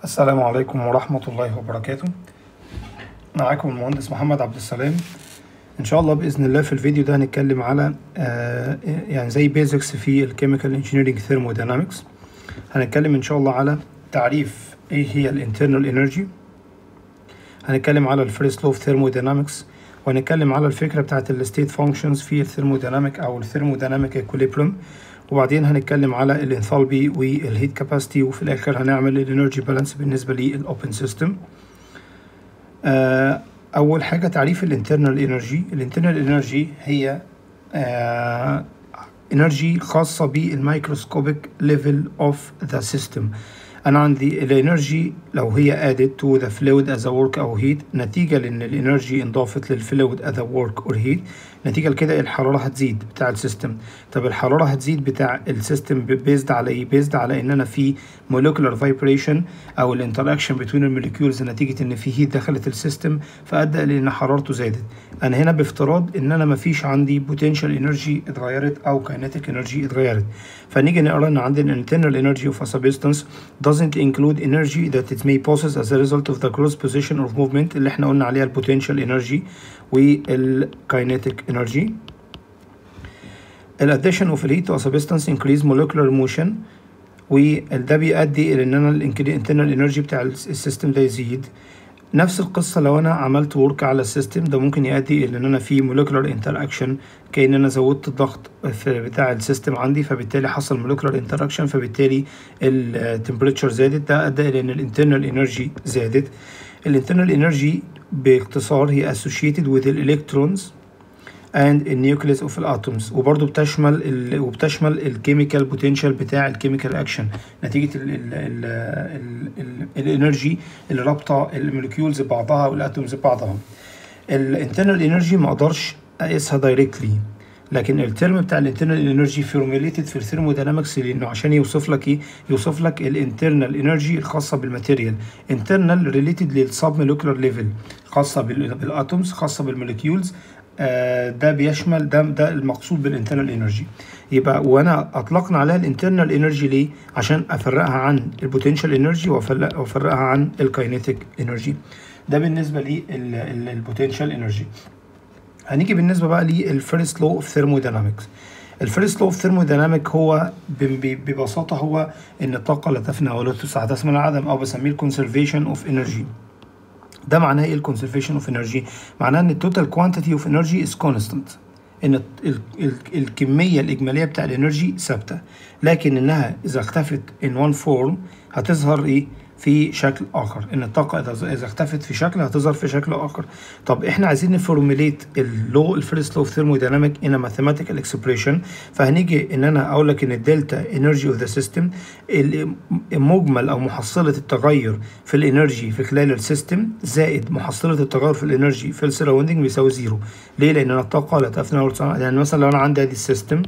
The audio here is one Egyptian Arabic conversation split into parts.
السلام عليكم ورحمة الله وبركاته معاكم المهندس محمد عبد السلام ان شاء الله باذن الله في الفيديو ده هنتكلم على آه يعني زي بيزكس في الكيميكال انجينيرنج ثيرموداينامكس هنتكلم ان شاء الله على تعريف ايه هي الانترنال انرجي هنتكلم على الفيرست لو اوف ثيرموداينامكس وهنتكلم على الفكره بتاعت الستيت فانكشنز في الثيرمودايناميك او الثيرمودايناميك ايكوليبريم وبعدين هنتكلم على الانثالبي والهيت كاباسيتي وفي الاخر هنعمل الانرجي بالانس بالنسبه للاوبن سيستم اول حاجه تعريف الانترنال انرجي الانترنال انرجي هي انرجي خاصه بالميكروسكوبيك ليفل اوف ذا سيستم انا عندي الانرجي لو هي added to the fluid as a work او heat نتيجه لان الانرجي انضافت للفلويد as a work or heat نتيجه لكده الحراره هتزيد بتاع السيستم طب الحراره هتزيد بتاع السيستم بيزد على ايه بيزد على ان انا في molecular vibration او الانتراكشن بين الموليكيولز نتيجه ان في هيت دخلت السيستم فادى الى ان حرارته زادت انا هنا بافتراض ان انا مفيش عندي potential انرجي اتغيرت او kinetic انرجي اتغيرت فنيجي نقرا ان عندنا internal energy of a substance doesn't include energy that it may possess as a result of the cross position of movement اللي احنا قلنا عليها البوتنشال انرجي والكاينيتيك انرجي الاديشن اوف heat to a substance increase molecular motion وده بيؤدي الى ان انا الانترنال انرجي بتاع السيستم ده يزيد نفس القصة لو أنا عملت ورك على السيستم ده ممكن يؤدي إلى إن أنا في molecular interaction كأن أنا زودت الضغط بتاع السيستم عندي فبالتالي حصل molecular interaction فبالتالي التمبريتشر زادت ده أدى إلى إن الانترنال انرجي زادت الانترنال انرجي باختصار هي associated with the electrons and النيوكليس اوف الاتومز وبرضه بتشمل ال وبتشمل الكيميكال بوتنشال بتاع الكيميكال اكشن نتيجه ال ال ال ال ال الانرجي اللي رابطه الموليكيولز ببعضها والاتومز ببعضها الانترنال انرجي ما اقدرش اقيسها دايركتلي لكن الترم بتاع الانترنال انرجي فورميليتد في الثيرموداينامكس لانه عشان يوصف لك ايه يوصف لك الانترنال انرجي الخاصه بالماتيريال انترنال ريليتد للسب مولكيولار ليفل خاصه بالاتومز خاصه بالموليكيولز آه ده بيشمل ده ده المقصود بالانترنال انرجي يبقى وانا اطلقنا عليها الانترنال انرجي ليه عشان افرقها عن البوتنشال انرجي وافرقها عن الكاينيتيك انرجي ده بالنسبه للبوتنشال انرجي هنيجي بالنسبه بقى للفيرست لو اوف ثيرموداينامكس الفيرست لو اوف ثيرموداينامك هو ببساطه هو ان الطاقه لا تفنى ولا تسعى تسمى العدم او بسميه الكونسرفيشن اوف انرجي ده معناه ايه الكونسرفيشن اوف انرجي معناه ان التوتال كوانتيتي اوف انرجي از كونستانت ان ال ال ال الكميه الاجماليه بتاع الانرجي ثابته لكن انها اذا اختفت ان وان فورم هتظهر ايه في شكل اخر ان الطاقه اذا اختفت في شكل هتظهر في شكل اخر طب احنا عايزين نفورميليت اللو الفيرست لو اوف ثيرمودايناميك ان ماثيماتيكال اكسبريشن فهنيجي ان انا اقول لك ان الدلتا انرجي اوف ذا سيستم مجمل او محصله التغير في الانرجي في خلال السيستم زائد محصله التغير في الانرجي في السراوندنج بيساوي زيرو ليه لان الطاقه لا تفنى يعني مثلا لو انا عندي ادي السيستم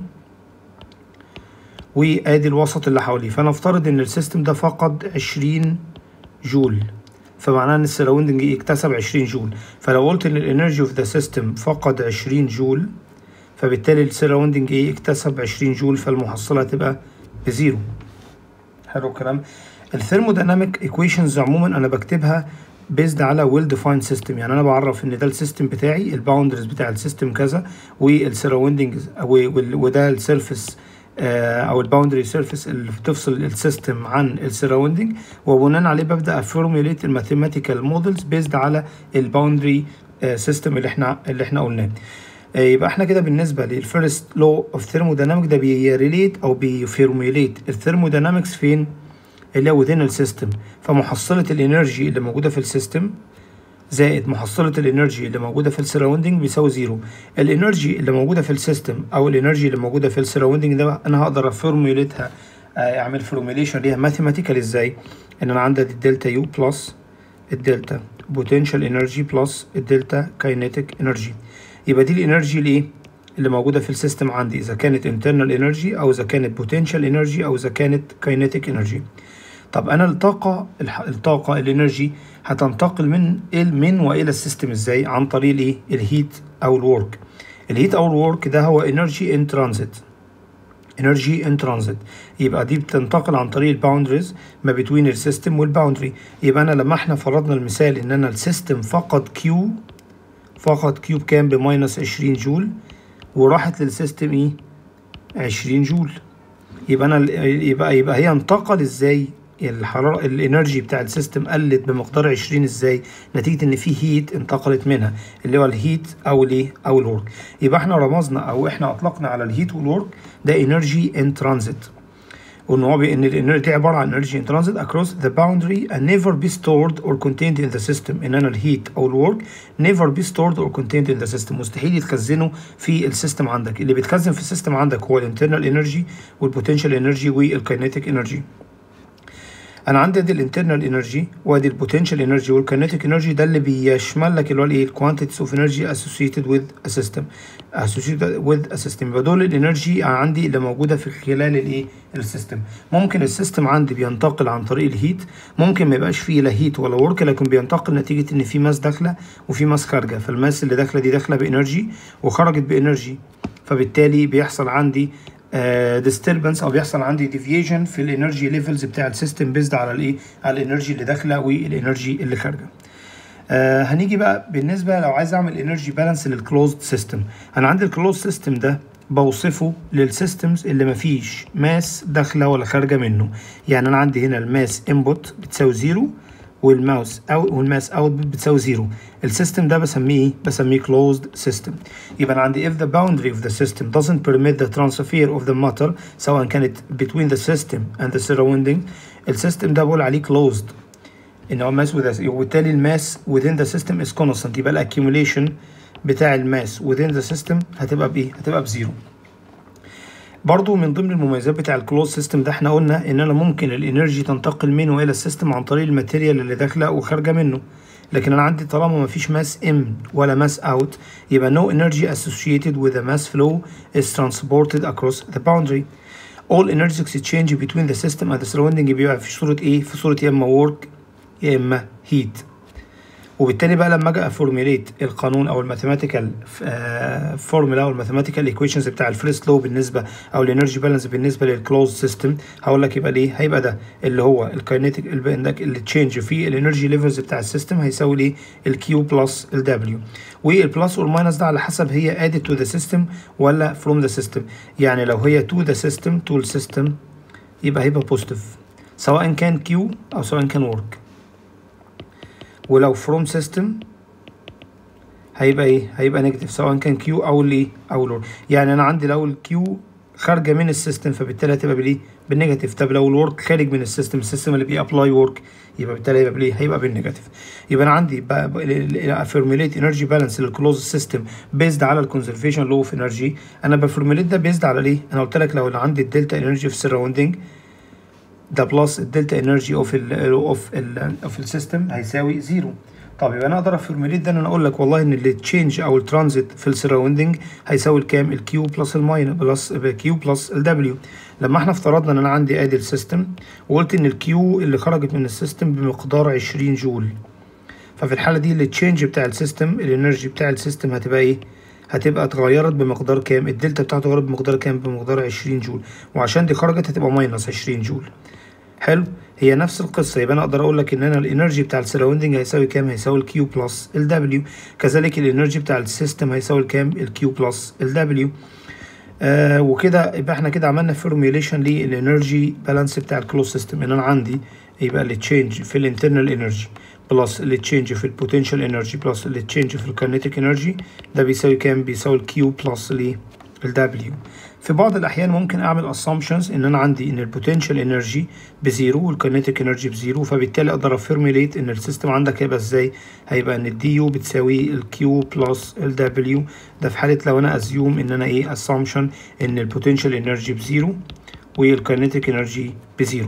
وادي الوسط اللي حواليه فنفترض ان السيستم ده فقد 20 جول فمعناه ان السراوندنج يكتسب 20 جول فلو قلت ان الانرجي اوف ذا سيستم فقد 20 جول فبالتالي السراوندنج ايه اكتسب 20 جول فالمحصله هتبقى بزيرو حلو الكلام الثيرمودايناميك ايكويشنز عموما انا بكتبها بيزد على ويل ديفايند سيستم يعني انا بعرف ان ده السيستم بتاعي الباوندرز بتاع السيستم كذا والسراوندنج وده السيرفيس او الباوندري سيرفيس اللي بتفصل السيستم عن السراوندنج وبناء عليه ببدا افورميليت الماثيماتيكال مودلز بيزد على الباوندري سيستم اللي احنا اللي احنا قلناه يبقى احنا كده بالنسبه للفيرست لو اوف ثيرموداينامك ده بيريليت او بيفورميليت الثيرموداينامكس فين اللي هو within السيستم فمحصله الانرجي اللي موجوده في السيستم زائد محصلة الانرجي اللي موجودة في السراوندنج بيساوي زيرو الانرجي اللي موجودة في السيستم او الانرجي اللي موجودة في السراوندنج ده انا هقدر افورميليتها اعمل فورميليشن ليها ماثيماتيكال ازاي ان انا عندي الدلتا يو بلس الدلتا بوتنشال انرجي بلس الدلتا كاينيتيك انرجي يبقى دي الانرجي الايه اللي موجودة في السيستم عندي اذا كانت internal انرجي او اذا كانت بوتنشال انرجي او اذا كانت كاينيتيك انرجي طب انا الطاقه الطاقه الانرجي هتنتقل من من والى السيستم ازاي عن طريق الايه الهيت او الورك الهيت او الورك ده هو انرجي ان ترانزيت energy in transit يبقى دي بتنتقل عن طريق الباوندريز ما بين السيستم والباوندري يبقى انا لما احنا فرضنا المثال ان انا السيستم فقد كيو فقد كيو بكام بماينس 20 جول وراحت للسيستم ايه 20 جول يبقى انا يبقى يبقى هي انتقل ازاي الحراره الانرجي بتاع السيستم قلت بمقدار 20 ازاي نتيجه ان في هيت انتقلت منها اللي هو الهيت او الايه او الورك يبقى احنا رمزنا او احنا اطلقنا على الهيت والورك ده انرجي ان ترانزيت وان هو ان الانرجي دي عباره عن انرجي ان ترانزيت across the boundary and never be stored or contained in the system ان انا الهيت او الورك never be stored or contained in the system مستحيل يتخزنوا في السيستم عندك اللي بيتخزن في السيستم عندك هو الانترنال انرجي والبوتنشال انرجي والكاينيتيك انرجي انا عندي ادي الانترنال انرجي وادي البوتنشال انرجي والكينيتيك انرجي ده اللي بيشمل لك اللي هو الايه الكوانتيتيز اوف انرجي اسوسييتد وذ ا سيستم اسوسييتد وذ ا سيستم يبقى دول الانرجي عندي اللي موجوده في خلال الايه السيستم ممكن السيستم عندي بينتقل عن طريق الهيت ممكن ما يبقاش فيه لا هيت ولا ورك لكن بينتقل نتيجه ان في ماس داخله وفي ماس خارجه فالماس اللي داخله دي داخله بانرجي وخرجت بانرجي فبالتالي بيحصل عندي ديستربنس او بيحصل عندي ديفيشن في الانرجي ليفلز بتاع السيستم بيزد على الايه على الانرجي اللي داخله والانرجي اللي خارجه آه هنيجي بقى بالنسبه لو عايز اعمل انرجي بالانس للكلوزد سيستم انا عندي الكلوزد سيستم ده بوصفه للسيستمز اللي مفيش ماس داخله ولا خارجه منه يعني انا عندي هنا الماس انبوت بتساوي زيرو والماوس او والماس اوت بتساوي زيرو السيستم ده بسميه ايه بسميه closed system يبقى انا عندي if the boundary of the system doesn't permit the transfer of the matter سواء كانت between the system and the surrounding السيستم ده بقول عليه closed ان هو ماس with وبالتالي الماس within the system is constant يبقى الاكيوميليشن بتاع الماس within the system هتبقى بايه هتبقى بزيرو برضو من ضمن المميزات بتاع الكلوز سيستم ده احنا قلنا ان انا ممكن الانرجي تنتقل منه الى السيستم عن طريق الماتيريال اللي داخله وخارجه منه لكن انا عندي طالما ما فيش ماس ان ولا ماس اوت يبقى no energy associated with the mass flow is transported across the boundary all energy exchange between the system and the surrounding بيبقى في صورة ايه في صورة يا اما work يا اما heat وبالتالي بقى لما اجي افورميليت القانون او الماثيماتيكال فورمولا او الماثيماتيكال ايكويشنز بتاع الفريست لو بالنسبه او الانرجي بالانس بالنسبه للكلوز سيستم هقول لك يبقى ليه هيبقى ده اللي هو الكاينيتيك اللي تشينج في الانرجي ليفلز بتاع السيستم هيساوي ليه الكيو بلس الدبليو والبلس والماينس ده على حسب هي ادد تو ذا سيستم ولا فروم ذا سيستم يعني لو هي تو ذا سيستم تو السيستم يبقى هيبقى بوزيتيف سواء كان كيو او سواء كان ورك ولو فروم سيستم هيبقى ايه هيبقى نيجاتيف سواء كان كيو او الايه او الورك يعني انا عندي لو الكيو خارجه من السيستم فبالتالي هتبقى بالايه بالنيجاتيف طب لو الورك خارج من السيستم السيستم اللي بيابلاي ورك يبقى بالتالي هيبقى بالايه هيبقى بالنيجاتيف يبقى انا عندي افورميليت انرجي بالانس للكلوز سيستم بيزد على الكونزرفيشن لو اوف انرجي انا بفورميليت ده بيزد على ليه انا قلت لك لو اللي عندي الدلتا انرجي في السراوندنج ده بلس الدلتا انرجي اوف ال اوف ال اوف السيستم هيساوي زيرو طب يبقى انا اقدر افورميليت ده ان انا اقول لك والله ان التشينج او الترانزيت في السراوندنج هيساوي الكام الكيو بلس الماين بلس كيو بلس الدبليو لما احنا افترضنا ان انا عندي ادي السيستم وقلت ان الكيو اللي خرجت من السيستم بمقدار 20 جول ففي الحاله دي التشينج بتاع السيستم الانرجي بتاع السيستم هتبقى ايه هتبقى اتغيرت بمقدار كام الدلتا بتاعته اتغيرت بمقدار كام بمقدار 20 جول وعشان دي خرجت هتبقى ماينس 20 جول حلو هي نفس القصه يبقى انا اقدر اقول لك ان انا الانرجي بتاع السراوندنج هيساوي كام هيساوي الكيو بلس الدبليو كذلك الانرجي بتاع السيستم هيساوي الكام الكيو بلس الدبليو آه وكده يبقى احنا كده عملنا فورميوليشن للانرجي بالانس بتاع الكلوز سيستم ان انا عندي يبقى التشينج في الانترنال انرجي بلس التشينج في البوتنشال انرجي بلس التشينج في الكينيتيك انرجي ده بيساوي كام بيساوي الكيو بلس الدبليو في بعض الاحيان ممكن اعمل assumptions ان انا عندي ان البوتنشال انرجي بزيرو والكينيتيك انرجي بزيرو فبالتالي اقدر افورميليت ان السيستم عندك هيبقى ازاي هيبقى ان الدي يو بتساوي الكيو بلس الدبليو ده في حاله لو انا ازيوم ان انا ايه assumption ان البوتنشال انرجي بزيرو والكينيتيك انرجي بزيرو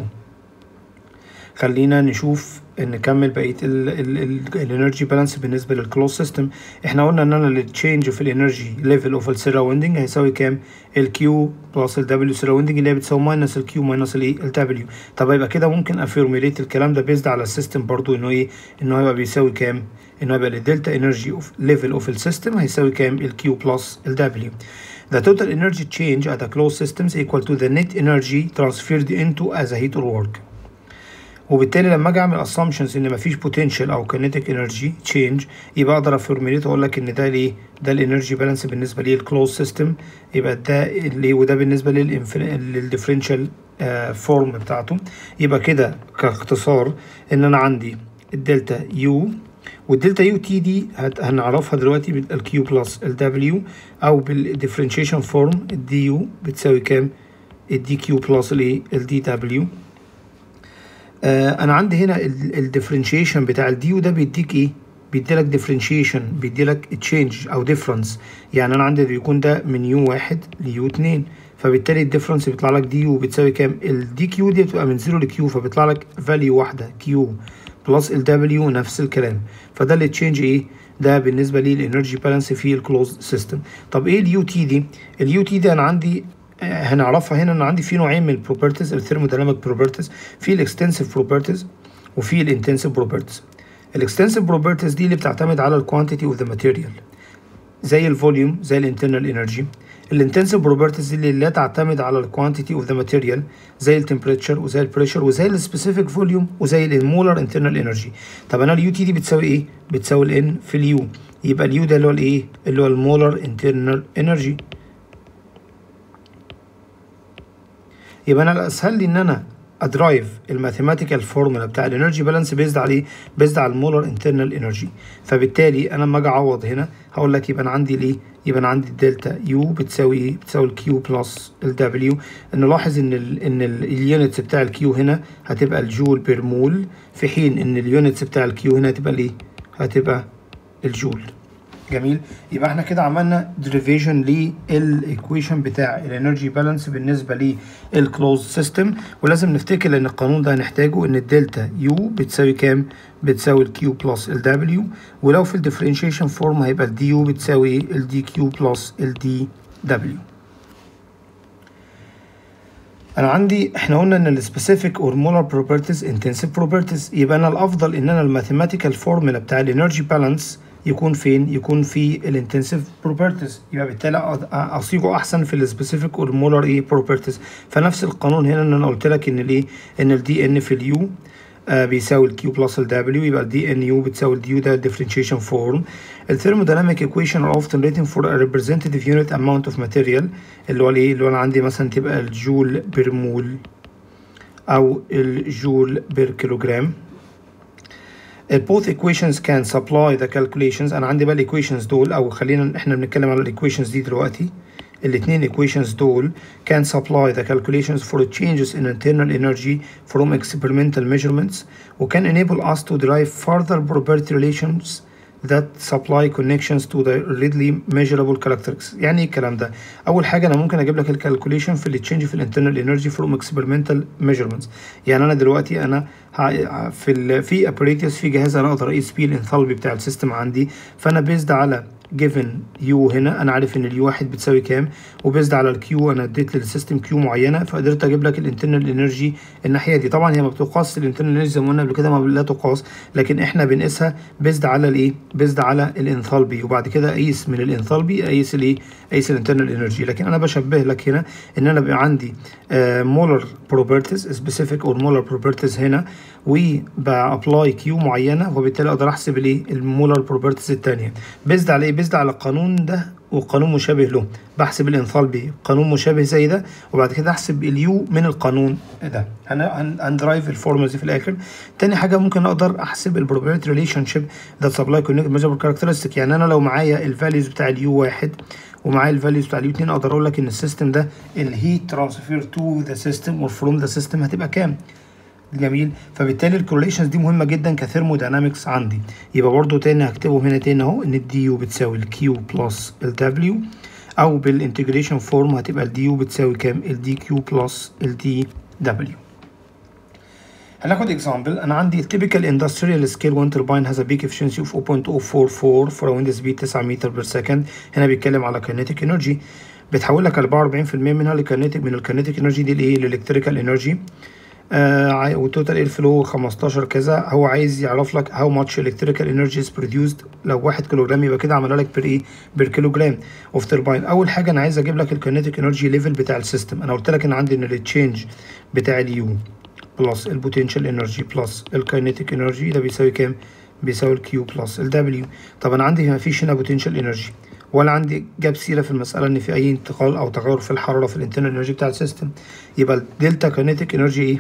خلينا نشوف نكمل بقيه الانرجي بالانس بالنسبه للكلوز سيستم احنا قلنا ان انا التشينج في الانرجي ليفل اوف السراوندنج هيساوي كام الكيو بلس الدبليو سراوندنج اللي هي بتساوي ماينس الكيو ماينس الايه الدبليو طب يبقى كده ممكن افورميليت الكلام ده بيزد على السيستم برضو انه ايه انه هيبقى بيساوي كام انه هيبقى الدلتا انرجي اوف ليفل اوف السيستم هيساوي كام الكيو بلس الدبليو The total energy change at a closed system is equal to the net energy transferred into as a heat or work. وبالتالي لما اجي اعمل assumptions ان مفيش potential او kinetic energy change يبقى اقدر افورميليت واقول لك ان ده ليه ده الانرجي بالانس بالنسبه ليه الكلوز سيستم يبقى ده اللي وده بالنسبه للديفرنشال فورم بتاعته يبقى كده كاختصار ان انا عندي الدلتا يو والدلتا يو تي دي هنعرفها دلوقتي بالكيو بلس الدبليو او بالديفرنشيشن فورم الدي يو بتساوي كام الدي كيو بلس الايه الدي دبليو آه انا عندي هنا الديفرنشيشن بتاع الديو ده بيديك ايه بيديلك ديفرنشيشن بيديلك تشينج او ديفرنس يعني انا عندي بيكون ده من يو واحد ليو اتنين فبالتالي الديفرنس بيطلع لك دي يو بتساوي كام الدي كيو دي بتبقى من زيرو لكيو فبيطلع لك فاليو واحده كيو بلس الدبليو نفس الكلام فده اللي تشينج ايه ده بالنسبه لي الانرجي بالانس في الكلوز سيستم طب ايه اليو تي دي اليو تي دي انا عندي هنعرفها هنا ان عندي في نوعين من البروبرتيز الثيرموديناميك بروبرتيز في الاكستنسيف بروبرتيز وفي الانتنسيف بروبرتيز الاكستنسيف بروبرتيز دي اللي بتعتمد على الكوانتيتي اوف ذا ماتيريال زي الفوليوم زي الانترنال انرجي الانتنسيف بروبرتيز اللي لا تعتمد على الكوانتيتي اوف ذا ماتيريال زي التمبريتشر وزي البريشر وزي السبيسيفيك فوليوم وزي المولر انترنال انرجي طب انا اليو تي دي بتساوي ايه بتساوي الان في اليو يبقى اليو ده اللي هو الايه اللي هو المولر انترنال انرجي يبقى انا الاسهل لي ان انا ادرايف الماثيماتيكال فورمولا بتاع الانرجي بالانس بيزد عليه بيزد على المولر انترنال انرجي فبالتالي انا لما اجي اعوض هنا هقول لك يبقى انا عندي الايه يبقى انا عندي الدلتا يو بتساوي ايه بتساوي الكيو بلس الدبليو نلاحظ ان ال ان اليونتس بتاع الكيو هنا هتبقى الجول بير مول في حين ان اليونتس بتاع الكيو هنا هتبقى الايه هتبقى الجول جميل يبقى احنا كده عملنا ديريفيشن للايكويشن بتاع الانرجي بالانس بالنسبه للكلوز سيستم ولازم نفتكر ان القانون ده هنحتاجه ان الدلتا يو بتساوي كام بتساوي الكيو بلس الدبليو ولو في الديفرنشيشن فورم هيبقى الدي يو بتساوي الدي كيو بلس الدي دبليو انا عندي احنا قلنا ان السبيسيفيك اور مولر بروبرتيز انتنسيف بروبرتيز يبقى انا الافضل ان انا الماثيماتيكال فورمولا بتاع الانرجي بالانس يكون فين يكون في الانتنسيف بروبرتيز يبقى بالتالي اصيغه احسن في السبيسيفيك اور مولر ايه بروبرتيز فنفس القانون هنا ان انا قلت لك ان الايه ان الدي ان في اليو آه بيساوي الكيو بلس الدبليو يبقى الدي ان يو بتساوي الديو ده الديفرنشيشن فورم الثيرموديناميك ايكويشن ار often written for a representative unit amount of material اللي هو الايه اللي هو انا عندي مثلا تبقى الجول بير مول او الجول بير كيلوجرام both equations can supply the calculations انا عندي بقى الايكويشنز دول او خلينا احنا بنتكلم على الايكويشنز دي دلوقتي الاثنين equations دول can supply the calculations for changes in internal energy from experimental measurements و can enable us to derive further probability relations that supply connections to the readily measurable characteristics يعني ايه الكلام ده اول حاجه انا ممكن اجيب لك الكالكوليشن في التشينج في الانترنال انرجي فروم اكسبيرمنتال measurements يعني انا دلوقتي انا في ال في ابريتس في جهاز انا اقدر اقيس بيه الانثالبي بتاع السيستم عندي فانا بيزد على given يو هنا انا عارف ان اليو واحد بتساوي كام وبيزد على الكيو انا اديت للسيستم كيو معينه فقدرت اجيب لك الانترنال انرجي الناحيه دي طبعا هي ما بتقاس الانترنال انرجي زي ما قلنا قبل كده ما لا تقاس لكن احنا بنقيسها بيزد على الايه بيزد على الانثالبي وبعد كده اقيس من الانثالبي اقيس الايه اقيس الانترنال انرجي لكن انا بشبه لك هنا ان انا بيبقى عندي مولر بروبرتيز سبيسيفيك اور مولر بروبرتيز هنا وبابلاي كيو معينه وبالتالي اقدر احسب الايه المولر بروبرتيز الثانيه بيزد على ايه بيزد على القانون ده وقانون مشابه له بحسب الانثالبي قانون مشابه زي ده وبعد كده احسب اليو من القانون ده هندرايف الفورمولا دي في الاخر تاني حاجه ممكن اقدر احسب البروبابيلتي ريليشن شيب ذات سبلاي كونكت ميجربل كاركترستيك يعني انا لو معايا الفاليوز بتاع اليو واحد ومعايا الفاليوز بتاع اليو 2 اقدر اقول لك ان السيستم ده الهيت ترانسفير تو ذا سيستم اور فروم ذا سيستم هتبقى كام جميل فبالتالي الكورليشنز دي مهمه جدا كثيرموداينامكس عندي يبقى برضو تاني هكتبهم هنا تاني اهو ان الدي يو بتساوي الكيو بلس الدبليو او بالانتجريشن فورم هتبقى الدي يو بتساوي كام الدي كيو بلس الدي دبليو هناخد اكزامبل انا عندي typical industrial scale wind turbine has a peak efficiency of 0.044 for a wind speed 9 متر بير سكند هنا بيتكلم على kinetic energy بتحول لك 44% منها لكينيتيك من الكينيتيك انرجي دي لايه الالكتريكال انرجي آه والتوتال اير فلو 15 كذا هو عايز يعرف لك هاو ماتش الكتريكال انرجي از بروديوسد لو 1 كيلو جرام يبقى كده عملها لك بير ايه بير كيلو جرام اوف ترباين اول حاجه انا عايز اجيب لك الكينيتيك انرجي ليفل بتاع السيستم انا قلت لك ان عندي ان التشينج بتاع اليو بلس البوتنشال انرجي بلس الكاينيتيك انرجي ده بيساوي كام بيساوي الكيو بلس الدبليو طب انا عندي ما فيش هنا بوتنشال انرجي ولا عندي جاب سيره في المساله ان في اي انتقال او تغير في الحراره في الانترنال انرجي بتاع السيستم يبقى الدلتا كاينيتيك انرجي ايه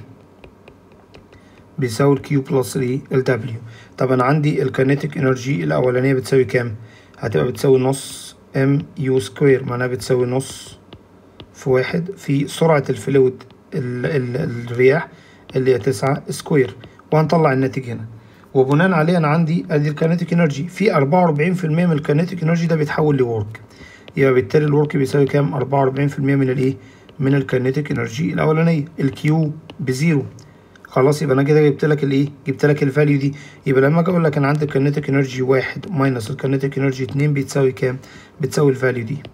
بيساوي الكيو بلس الايه الدبليو طب انا عندي الكاينيتيك انرجي الاولانيه بتساوي كام هتبقى بتساوي نص ام يو سكوير معناها بتساوي نص في واحد في سرعه الفلويد ال ال الرياح اللي هي تسعة سكوير وهنطلع الناتج هنا وبناء عليه انا عندي ادي الكينيتيك انرجي في 44% من الكينيتيك انرجي ده بيتحول لورك يبقى بالتالي الورك بيساوي كام 44% من الايه من الكينيتيك انرجي الاولانيه الكيو بزيرو خلاص يبقى انا كده جبت لك الايه جبت لك الفاليو دي يبقى لما اجي اقول لك انا عندي الكينيتيك انرجي واحد ماينس الكينيتيك انرجي اتنين بتساوي كام بتساوي الفاليو دي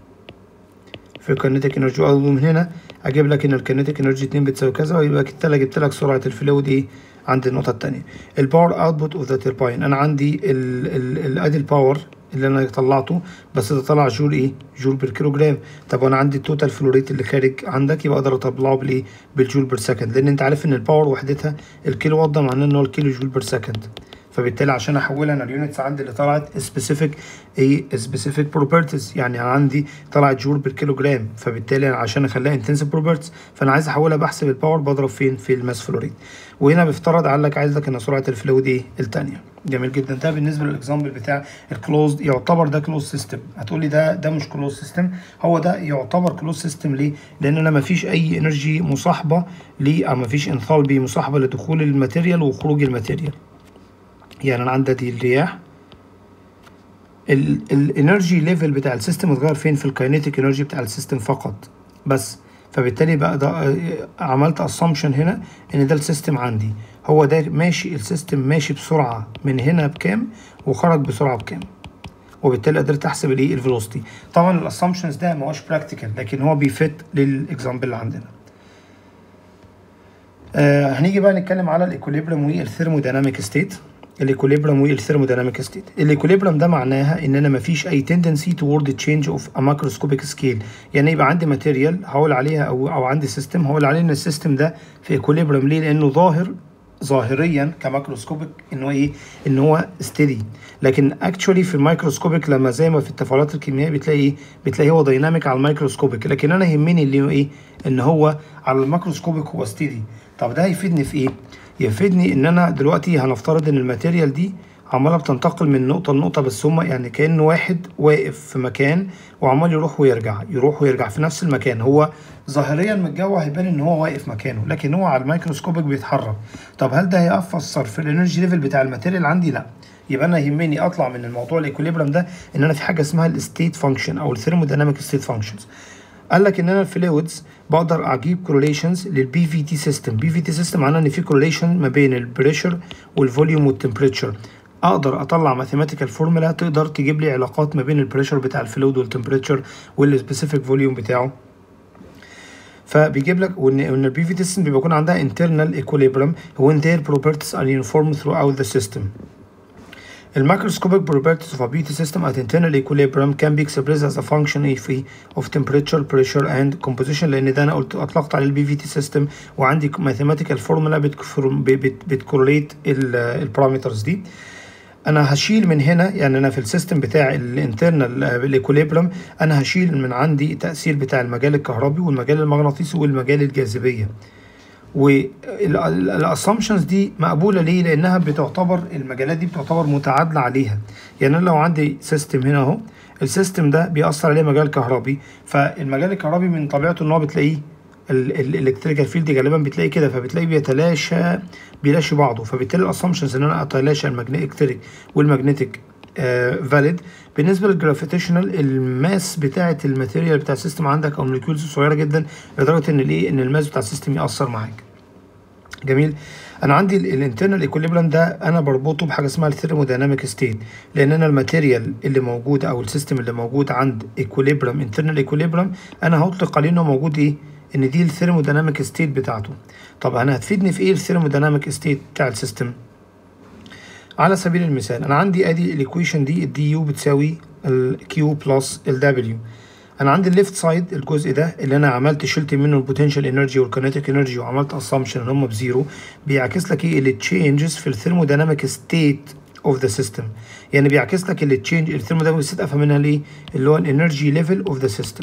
في الكينيتيك انرجي من هنا اجيب لك ان الكينيتيك انرجي 2 بتساوي كذا ويبقى كده جبت لك سرعه الفلويد ايه عند النقطه الثانيه الباور اوتبوت اوف ذا ترباين انا عندي ادي الباور اللي انا طلعته بس ده طلع جول ايه جول بير كيلو جرام طب وانا عندي التوتال فلو ريت اللي خارج عندك يبقى اقدر اطلعه بالايه بالجول بير سكند لان انت عارف ان الباور وحدتها الكيلو وات ده معناه ان هو الكيلو جول بير سكند فبالتالي عشان احولها انا اليونتس عندي اللي طلعت سبيسيفيك ايه سبيسيفيك بروبرتيز يعني عندي طلعت جول بالكيلو جرام فبالتالي عشان اخليها انتنسيف بروبرتيز فانا عايز احولها بحسب الباور بضرب فين في الماس فلو ريت وهنا بيفترض قال لك عايز لك ان سرعه الفلويد ايه الثانيه جميل جدا ده بالنسبه للاكزامبل بتاع الكلوزد يعتبر ده كلوز سيستم هتقول لي ده ده مش كلوز سيستم هو ده يعتبر كلوز سيستم ليه لان انا ما فيش اي انرجي مصاحبه ليه او ما فيش انثالبي مصاحبه لدخول الماتيريال وخروج الماتيريال يعني انا عندي دي الرياح الانرجي ليفل بتاع السيستم اتغير فين في الكاينيتيك انرجي بتاع السيستم فقط بس فبالتالي بقى ده عملت اسامبشن هنا ان ده السيستم عندي هو ده ماشي السيستم ماشي بسرعه من هنا بكام وخرج بسرعه بكام وبالتالي قدرت احسب الايه الفيلوسيتي طبعا الاسامبشنز ده ما هوش براكتيكال لكن هو بيفت للاكزامبل اللي عندنا آه هنيجي بقى نتكلم على الايكوليبريم والثيرموديناميك ستيت الايكوليبريم والثيرموديناميك ستيت الايكوليبريم ده معناها ان انا مفيش اي تندنسي تورد تشينج اوف ا ماكروسكوبيك سكيل يعني يبقى عندي ماتيريال هقول عليها او او عندي سيستم هقول عليه ان السيستم ده في ايكوليبريم ليه لانه ظاهر ظاهريا كماكروسكوبيك ان هو ايه ان هو ستيدي لكن اكشولي في الميكروسكوبيك لما زي ما في التفاعلات الكيميائيه بتلاقي ايه بتلاقي هو دايناميك على الميكروسكوبيك لكن انا يهمني اللي هو ايه ان هو على الميكروسكوبيك هو ستيدي طب ده هيفيدني في ايه يفيدني ان انا دلوقتي هنفترض ان الماتيريال دي عماله بتنتقل من نقطه لنقطه بس هما يعني كان واحد واقف في مكان وعمال يروح ويرجع يروح ويرجع في نفس المكان هو ظاهريا من الجو هيبان ان هو واقف مكانه لكن هو على الميكروسكوبك بيتحرك طب هل ده هيأثر في الانرجي ليفل بتاع الماتيريال عندي لا يبقى انا يهمني اطلع من الموضوع الايكوليبريم ده ان انا في حاجه اسمها الستيت فانكشن او الثيرموديناميك ستيت فانكشنز قال لك ان انا الفلويدز بقدر اجيب كورليشنز للبي في تي سيستم بي في تي سيستم معناه ان في كورليشن ما بين البريشر والفوليوم والتمبريتشر اقدر اطلع ماثيماتيكال فورمولا تقدر تجيب لي علاقات ما بين البريشر بتاع الفلويد والتمبريتشر والسبيسيفيك فوليوم بتاعه فبيجيب لك وان ان البي في تي سيستم بيكون عندها internal equilibrium when their properties are uniform throughout the system The microscopic properties of a BT system at internal equilibrium can be expressed as a function if of temperature, pressure and composition لأن ده أنا قلت أطلقت عليه البي في تي سيستم وعندي mathematical formula بتكورليت البارامترز دي انا هشيل من هنا يعني انا في السيستم بتاع الانترنال الايكوليبريم انا هشيل من عندي التاثير بتاع المجال الكهربي والمجال المغناطيسي والمجال الجاذبيه والاسامبشنز دي مقبوله ليه لانها بتعتبر المجالات دي بتعتبر متعادله عليها يعني انا لو عندي سيستم هنا اهو السيستم ده بيأثر عليه مجال كهربي فالمجال الكهربي من طبيعته ان هو بتلاقيه الالكتريكال فيلد غالبا بتلاقي كده فبتلاقي بيتلاشى بيلاشي بعضه فبالتالي الاسامبشنز ان انا اتلاشى المagnetic والمagnetic فاليد بالنسبه للجرافيتيشنال الماس بتاعه الماتيريال بتاع السيستم عندك او الموليكيولز صغيره جدا لدرجه ان الايه ان الماس بتاع السيستم ياثر معاك جميل انا عندي الانترنال ايكوليبريم ده انا بربطه بحاجه اسمها الثيرمودايناميك ستيت لان انا الماتيريال اللي موجود او السيستم اللي موجود عند ايكوليبريم انترنال ايكوليبريم انا هطلق عليه انه موجود ايه ان دي الثيرموديناميك ستيت بتاعته طب انا هتفيدني في ايه الثيرموديناميك ستيت بتاع السيستم على سبيل المثال انا عندي ادي الايكويشن دي الدي يو بتساوي الكيو بلس الدبليو انا عندي الليفت سايد الجزء ده اللي انا عملت شلت منه البوتنشال انرجي والكينيتيك انرجي وعملت اسامبشن ان هم بزيرو بيعكس لك ايه التشينجز في الثيرموديناميك ستيت اوف ذا سيستم يعني بيعكس لك التشينج الثيرموديناميك ستيت افهم منها ليه اللي هو الانرجي ليفل اوف ذا سيستم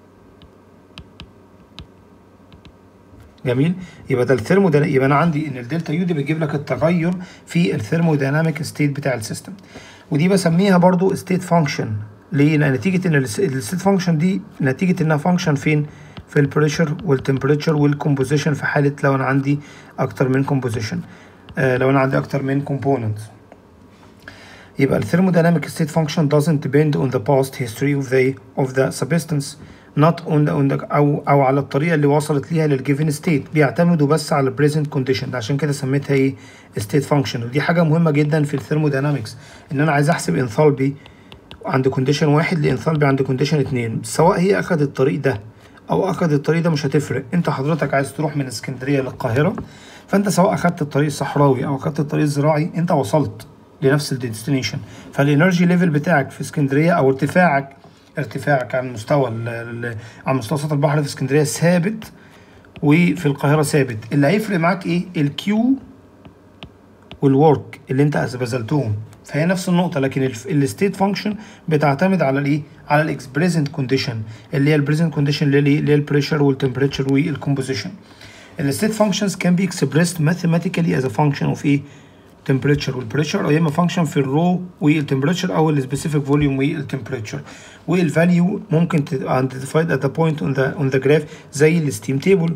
جميل يبقى ده الثيرموديناميك يبقى انا عندي ان الدلتا يو دي بتجيب لك التغير في الثيرموديناميك ستيت بتاع السيستم ودي بسميها برضو ستيت فانكشن ليه؟ لان نتيجه ان الستيت فانكشن دي نتيجه انها فانكشن فين؟ في البريشر والتمبريتشر والكومبوزيشن في حاله لو انا عندي اكتر من كومبوزيشن آه لو انا عندي اكتر من كومبوننت يبقى الثيرموديناميك ستيت فانكشن doesn't depend on the past history of the of the substance not on the, on the او او على الطريقه اللي وصلت ليها للجيفن ستيت بيعتمدوا بس على البريزنت كونديشن عشان كده سميتها ايه ستيت فانكشن ودي حاجه مهمه جدا في الثيرمودينامكس ان انا عايز احسب انثالبي عند كونديشن واحد لانثالبي عند كونديشن اتنين سواء هي اخدت الطريق ده او اخدت الطريق ده مش هتفرق انت حضرتك عايز تروح من اسكندريه للقاهره فانت سواء اخدت الطريق الصحراوي او اخدت الطريق الزراعي انت وصلت لنفس الديستنيشن فالانرجي ليفل بتاعك في اسكندريه او ارتفاعك ارتفاعك عن مستوى عن مستوى سطح البحر في اسكندريه ثابت وفي القاهره ثابت اللي هيفرق معاك ايه الكيو والورك اللي انت بذلتهم فهي نفس النقطه لكن الستيت فانكشن بتعتمد على الايه على الاكسبريزنت كونديشن اللي هي البريزنت كونديشن اللي هي البريشر والتمبريتشر والكومبوزيشن الستيت فانكشنز كان بي اكسبريسد ماثيماتيكالي از ا فانكشن اوف ايه temperature والبريشر او يا اما فانكشن في الرو والتمبريتشر او السبيسيفيك فوليوم والتمبريتشر والفاليو ممكن تبقى identified at the point on the on the graph زي الستيم تيبل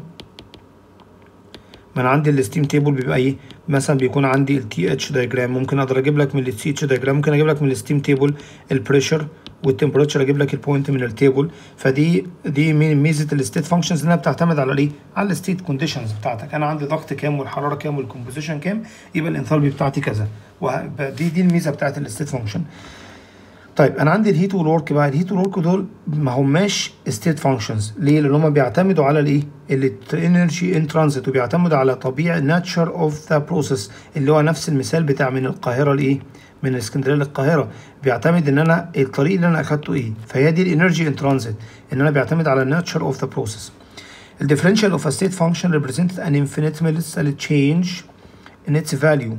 ما انا عندي الستيم تيبل بيبقى ايه مثلا بيكون عندي التي اتش دايجرام ممكن اقدر اجيب لك من التي اتش دايجرام ممكن اجيب لك من الستيم تيبل البريشر والتمبريتشر اجيب لك البوينت من التيبل فدي دي ميزه الستيت فانكشنز انها بتعتمد على ايه على الستيت كونديشنز بتاعتك انا عندي ضغط كام والحراره كام والكومبوزيشن كام يبقى الانثالبي بتاعتي كذا ودي دي الميزه بتاعت الستيت فانكشن طيب انا عندي الهيت والورك بقى الهيت والورك دول ما هماش ستيت فانكشنز ليه لان هم بيعتمدوا على الايه الانرجي ان ترانزيت وبيعتمدوا على طبيعه ناتشر اوف ذا بروسيس اللي هو نفس المثال بتاع من القاهره لايه من اسكندريه للقاهره بيعتمد ان انا الطريق اللي انا اخدته ايه فهي دي الانرجي ان ترانزيت ان انا بيعتمد على الناتشر اوف ذا بروسيس الديفرنشال اوف a state function represented an infinitesimal change in its value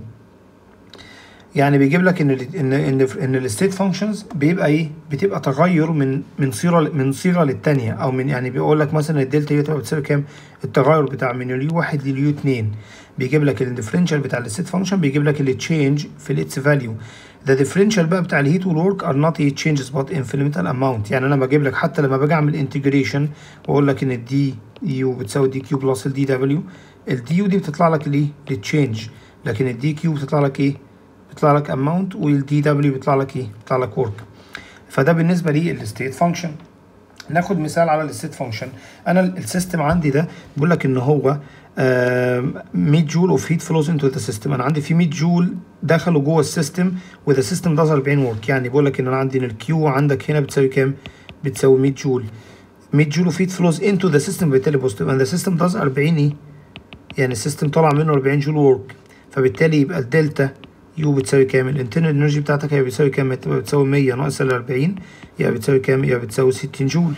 يعني بيجيب لك ان ال ان ان ان الستيت فانكشنز بيبقى ايه بتبقى تغير من من صيغه من صيغه للثانيه او من يعني بيقول لك مثلا الدلتا يو تبقى بتساوي كام التغير بتاع من اليو 1 لليو 2 بيجيب لك الديفرنشال بتاع الستيت فانكشن بيجيب لك التشينج في الاتس فاليو ده ديفرنشال بقى بتاع الهيت والورك ار نوت تشينجز بات انفينيتال اماونت يعني انا بجيب لك حتى لما باجي اعمل انتجريشن واقول لك ان الدي يو بتساوي دي كيو بلس الدي دبليو الدي يو دي بتطلع لك الايه التشينج لكن الدي كيو بتطلع لك ايه بيطلع لك اماونت والدي دبليو بيطلع لك ايه بيطلع لك ورك فده بالنسبه لي الستيت فانكشن ناخد مثال على الستيت فانكشن انا السيستم عندي ده بيقول لك ان هو 100 جول اوف هيت فلوز انتو ذا سيستم انا عندي في 100 جول دخلوا جوه السيستم وذا سيستم داز 40 ورك يعني بيقول لك ان انا عندي ان الكيو عندك هنا بتساوي كام بتساوي 100 جول 100 جول اوف هيت فلوز انتو ذا سيستم بالتالي بوزيتيف اند ذا سيستم داز 40 ايه يعني السيستم طلع منه 40 جول ورك فبالتالي يبقى الدلتا يو بتساوي كام الانترنال انرجي بتاعتك هي بتساوي كام تبقى بتساوي 100 ناقص ال 40 يبقى بتساوي كام يبقى بتساوي 60 جول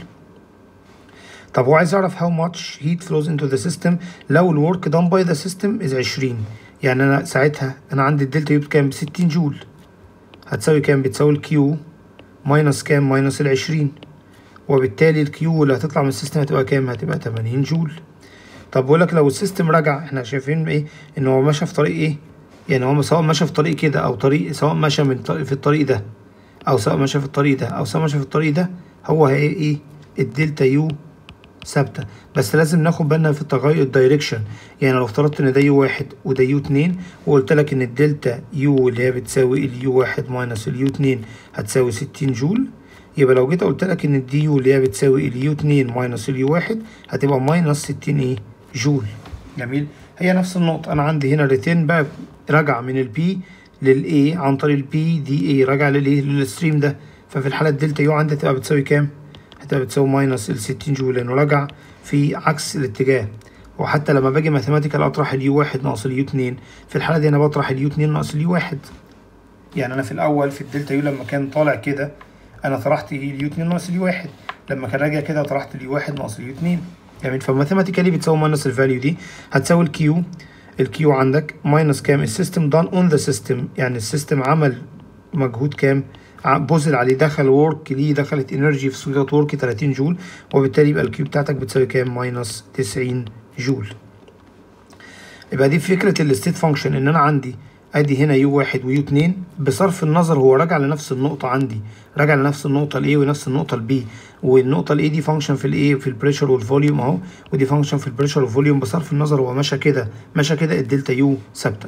طب هو عايز يعرف how much heat flows into the system لو الورك done by the system is 20 يعني انا ساعتها انا عندي الدلتا يو بكام ب 60 جول هتساوي كام بتساوي الكيو ماينس كام ماينس ال 20 وبالتالي الكيو اللي هتطلع من السيستم هتبقى كام هتبقى 80 جول طب بقول لك لو السيستم رجع احنا شايفين ايه ان هو ماشي في طريق ايه يعني هو سواء ماشي في طريق كده او طريق سواء ماشي من طريق في الطريق ده او سواء ماشي في الطريق ده او سواء ماشي في الطريق ده هو هي ايه الدلتا يو ثابته بس لازم ناخد بالنا في التغير الدايركشن يعني لو افترضت ان ده يو واحد وده يو اتنين وقلت لك ان الدلتا يو اللي هي بتساوي اليو واحد ماينس اليو اتنين هتساوي ستين جول يبقى لو جيت قلت لك ان الدي يو اللي هي بتساوي اليو اتنين ماينس اليو واحد هتبقى ماينس ستين ايه جول جميل هي نفس النقطة أنا عندي هنا ريتين بقى راجع من البي للاي عن طريق البي دي اي راجع للايه للستريم ده ففي الحالة الدلتا يو عندي هتبقى بتساوي كام؟ هتبقى بتساوي ماينس ال 60 جول لأنه راجع في عكس الاتجاه وحتى لما باجي ماثيماتيكال اطرح اليو واحد ناقص اليو اتنين في الحاله دي انا بطرح اليو اتنين ناقص اليو واحد يعني انا في الاول في الدلتا يو لما كان طالع كده انا طرحت اليو اتنين ناقص اليو واحد لما كان راجع كده طرحت اليو واحد ناقص اليو اتنين جميل فماثيماتيكالي بتساوي ماينس الفاليو دي هتساوي الكيو الكيو عندك ماينس كام السيستم دان اون ذا سيستم يعني السيستم عمل مجهود كام بذل عليه دخل ورك ليه دخلت انرجي في صيغه ورك 30 جول وبالتالي يبقى الكيو بتاعتك بتساوي كام ماينس 90 جول يبقى دي فكره الستيت فانكشن ان انا عندي ادي هنا يو واحد ويو اتنين بصرف النظر هو راجع لنفس النقطة عندي راجع لنفس النقطة الاي ونفس النقطة البي والنقطة الاي دي فانكشن في الاي في البريشر والفوليوم اهو ودي فانكشن في البريشر والفوليوم بصرف النظر هو ماشى كده ماشى كده الدلتا يو ثابتة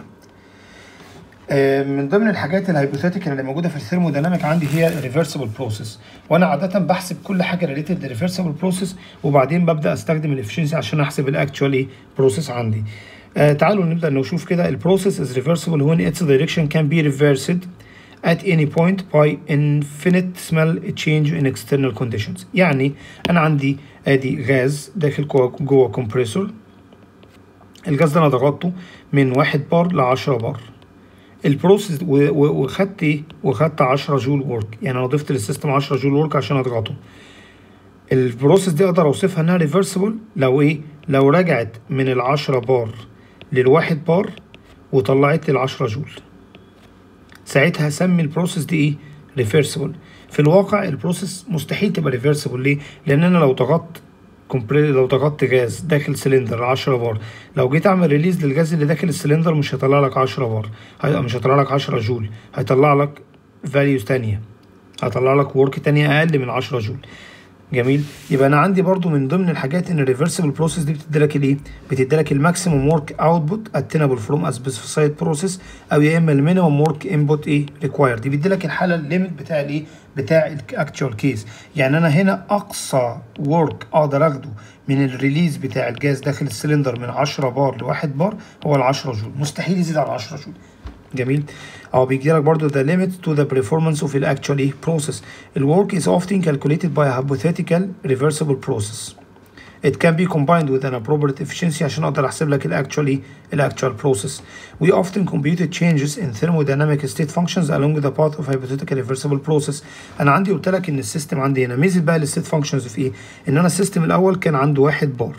من ضمن الحاجات الهايبوثيتيكال اللي موجوده في الثيرموديناميك عندي هي ريفرسبل بروسيس وانا عاده بحسب كل حاجه ريليتد للريفرسبل بروسيس وبعدين ببدا استخدم الافشنسي عشان احسب الاكتوال ايه بروسيس عندي آه تعالوا نبدا نشوف كده البروسيس از ريفرسبل when its direction can be reversed at any point by infinitesimal change in external conditions يعني انا عندي ادي غاز داخل جوه جوه كومبريسور الغاز ده انا ضغطته من 1 بار ل 10 بار البروسيس وخدت ايه وخدت 10 جول ورك يعني انا ضفت للسيستم 10 جول ورك عشان اضغطه البروسيس دي اقدر اوصفها انها ريفرسبل لو ايه لو رجعت من ال 10 بار للواحد بار وطلعت لي ال 10 جول ساعتها هسمي البروسيس دي ايه ريفرسبل في الواقع البروسيس مستحيل تبقى ريفرسبل ليه لان انا لو ضغطت لو ضغطت غاز داخل سلندر 10 بار لو جيت اعمل ريليز للغاز اللي داخل السلندر مش هيطلع لك 10 بار مش هيطلع لك 10 جول هيطلع لك فاليوز تانية هيطلع لك ورك تانية اقل من 10 جول جميل يبقى انا عندي برضو من ضمن الحاجات ان الريفرسبل بروسيس دي بتدي لك الايه بتدي لك الماكسيموم ورك اوتبوت اتينبل فروم ا سبيسيفايد بروسيس او يا اما المينيمم ورك انبوت ايه ريكوايرد دي بيدي لك الحاله الليميت بتاع الايه بتاع الاكتشوال كيس يعني انا هنا اقصى ورك اقدر اخده من الريليز بتاع الجاز داخل السلندر من 10 بار ل 1 بار هو ال 10 جول مستحيل يزيد عن 10 جول جميل او بيجي لك برضو the limit to the performance of the actual process the work is often calculated by a hypothetical reversible process it can be combined with an appropriate efficiency عشان اقدر احسب لك الاكتوال الاكتوال process we often computed changes in thermodynamic state functions along the path of hypothetical reversible process انا عندي قلت لك ان السيستم عندي هنا ميزه بقى الستيت فانكشنز في ايه ان انا السيستم الاول كان عنده واحد بار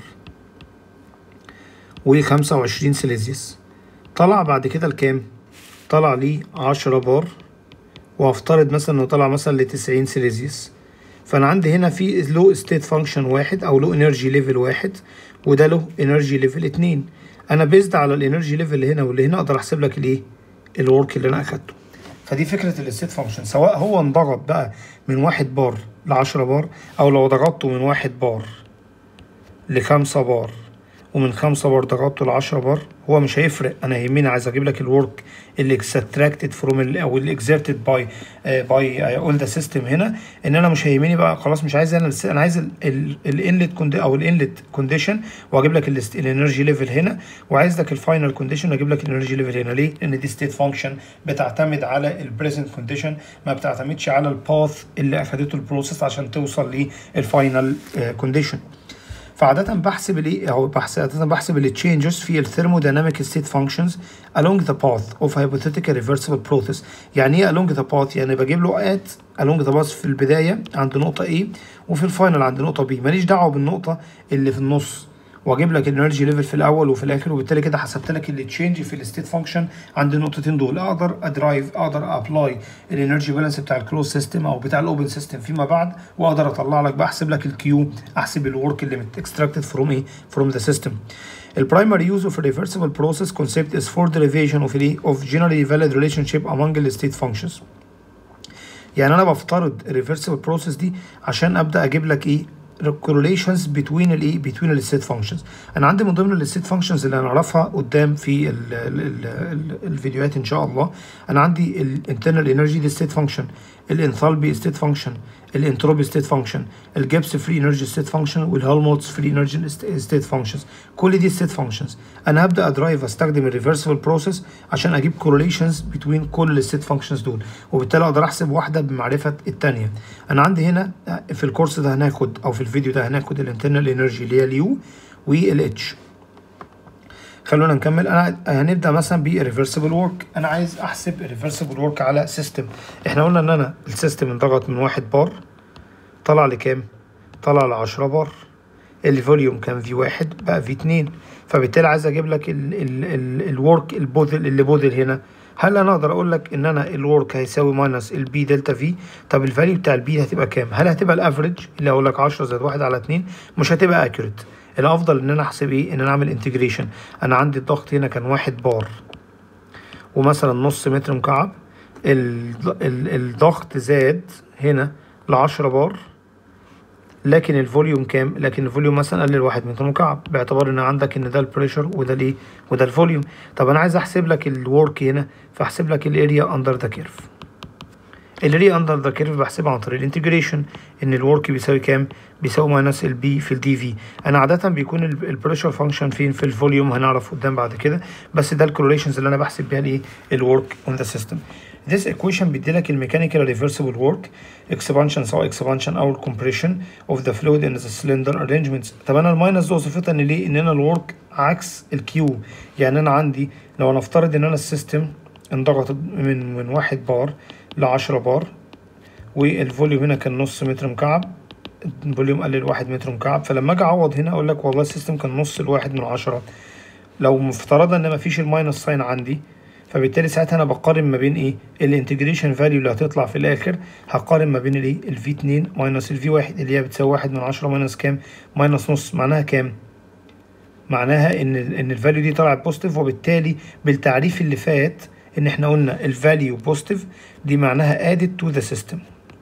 و25 سيليزيوس طلع بعد كده لكام طلع لي 10 بار وافترض مثلا انه طلع مثلا ل 90 سيليزيوس فانا عندي هنا في لو ستيت فانكشن واحد او لو انرجي ليفل واحد وده له انرجي ليفل اتنين انا بيزد على الانرجي ليفل اللي هنا واللي هنا اقدر احسب لك الايه الورك اللي انا اخدته فدي فكره الستيت فانكشن سواء هو انضغط بقى من واحد بار ل 10 بار او لو ضغطته من واحد بار لخمسة بار ومن خمسة بار ضغطته ل 10 بار هو مش هيفرق انا يهمني عايز اجيب لك الورك اللي اكستراكتد فروم او اللي اكزerted باي باي اول ذا سيستم هنا ان انا مش هيهمني بقى خلاص مش عايز انا انا عايز الانلت او الانلت كونديشن واجيب لك الانرجي ليفل هنا وعايز لك الفاينل كونديشن واجيب لك الانرجي ليفل هنا ليه؟ لان دي ستيت فانكشن بتعتمد على البريزنت كونديشن ما بتعتمدش على الباث اللي اخدته البروسيس عشان توصل للفاينل كونديشن فعادة بحسب الايه او بحسب عادة بحسب التشينجز في الثيرموديناميك ستيت فانكشنز along the path of hypothetical reversible process يعني ايه along the path يعني بجيب له at along the path في البداية عند نقطة A وفي الفاينل عند نقطة B ماليش دعوة بالنقطة اللي في النص واجيب لك الانرجي ليفل في الاول وفي الاخر وبالتالي كده حسبت لك التشينج في الستيت فانكشن عند النقطتين دول اقدر ادرايف اقدر ابلاي الانرجي بالانس بتاع الكلوز سيستم او بتاع الاوبن سيستم فيما بعد واقدر اطلع لك بحسب لك الكيو احسب الورك اللي اكستراكتد فروم ايه فروم ذا سيستم البرايمري يوز اوف reversible process concept is for derivation of الايه of generally valid relationship among the state functions يعني انا بفترض الريفرسبل بروسيس دي عشان ابدا اجيب لك ايه correlations between الايه between الستيت فانكشنز انا عندي من ضمن الستيت فانكشنز اللي هنعرفها قدام في ال ال ال ال الفيديوهات ان شاء الله انا عندي الانترنال انرجي دي ستيت فانكشن الانثالبي ستيت فانكشن الانتروبي ستيت فانكشن الجيبس فري انرجي ستيت فانكشن والهالمولتز فري انرجي ستيت فانكشنز كل دي ستيت فانكشنز انا هبدا ادرايف استخدم الريفرسبل بروسيس عشان اجيب كورليشنز بين كل الستيت فانكشنز دول وبالتالي اقدر احسب واحده بمعرفه الثانيه انا عندي هنا في الكورس ده هناخد او في الفيديو ده هناخد الانترنال انرجي اللي هي اليو والاتش خلونا نكمل انا هنبدا مثلا بريفرسبل ورك انا عايز احسب ريفرسبل ورك على سيستم احنا قلنا ان انا السيستم انضغط من واحد بار طلع لكام طلع ل 10 بار الفوليوم كان في واحد بقى في اتنين فبالتالي عايز اجيب لك الورك البوذل اللي بوذل هنا هل انا اقدر اقول لك ان انا الورك هيساوي ماينس البي دلتا في طب الفاليو بتاع البي هتبقى كام هل هتبقى الافريج اللي هقول لك 10 زائد 1 على 2 مش هتبقى اكيوريت الافضل ان انا احسب ايه ان انا اعمل انتجريشن انا عندي الضغط هنا كان واحد بار ومثلا نص متر مكعب الضغط زاد هنا ل 10 بار لكن الفوليوم كام لكن الفوليوم مثلا قلل واحد متر مكعب باعتبار ان عندك ان ده البريشر وده الايه وده الفوليوم طب انا عايز احسب لك الورك هنا فاحسب لك الاريا اندر ذا كيرف الاريا اندر ذا كيرف بحسبها عن طريق الانتجريشن ان الورك بيساوي كام بيساوي ماينس البي في الدي في انا عاده بيكون البريشر فانكشن فين في الفوليوم هنعرف قدام بعد كده بس ده الكورليشنز اللي انا بحسب بيها الايه الورك اون ذا سيستم This equation بيدي لك الميكانيكال ريفرسبل ورك expansion سواء expansion او compression of the fluid in the cylinder arrangements طب انا الماينس ده وظيفتها ان ليه ان انا الورك عكس الكيو يعني انا عندي لو انا افترض ان انا السيستم انضغط من من واحد بار ل 10 بار والفوليوم هنا كان نص متر مكعب الفوليوم قلل واحد متر مكعب فلما اجي اعوض هنا اقول لك والله السيستم كان نص الواحد من عشرة لو افترضنا ان مفيش الماينس ساين عندي فبالتالي ساعتها انا بقارن ما بين ايه الانتجريشن فاليو اللي هتطلع في الاخر هقارن ما بين الايه الفي 2 ماينس الفي 1 اللي هي بتساوي واحد من عشرة ماينس كام ماينس نص معناها كام معناها ان ان الفاليو دي طلعت بوزيتيف وبالتالي بالتعريف اللي فات ان احنا قلنا الفاليو بوزيتيف دي معناها added to the system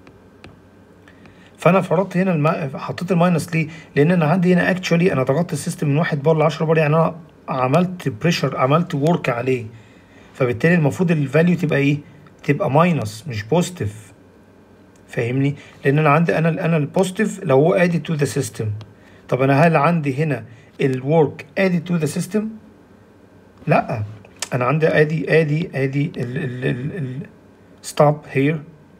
فانا فرضت هنا الم... حطيت الماينس ليه؟ لان انا عندي هنا اكشولي انا ضغطت السيستم من 1 بار ل 10 بار يعني انا عملت بريشر عملت ورك عليه فبالتالي المفروض الفاليو تبقى ايه؟ تبقى ماينس مش بوزيتيف فاهمني؟ لان انا عندي انا انا البوزيتيف لو هو ادد تو ذا سيستم طب انا هل عندي هنا الورك ادد تو ذا سيستم؟ لا انا عندي ادي ادي ادي ال ال ال ال stop here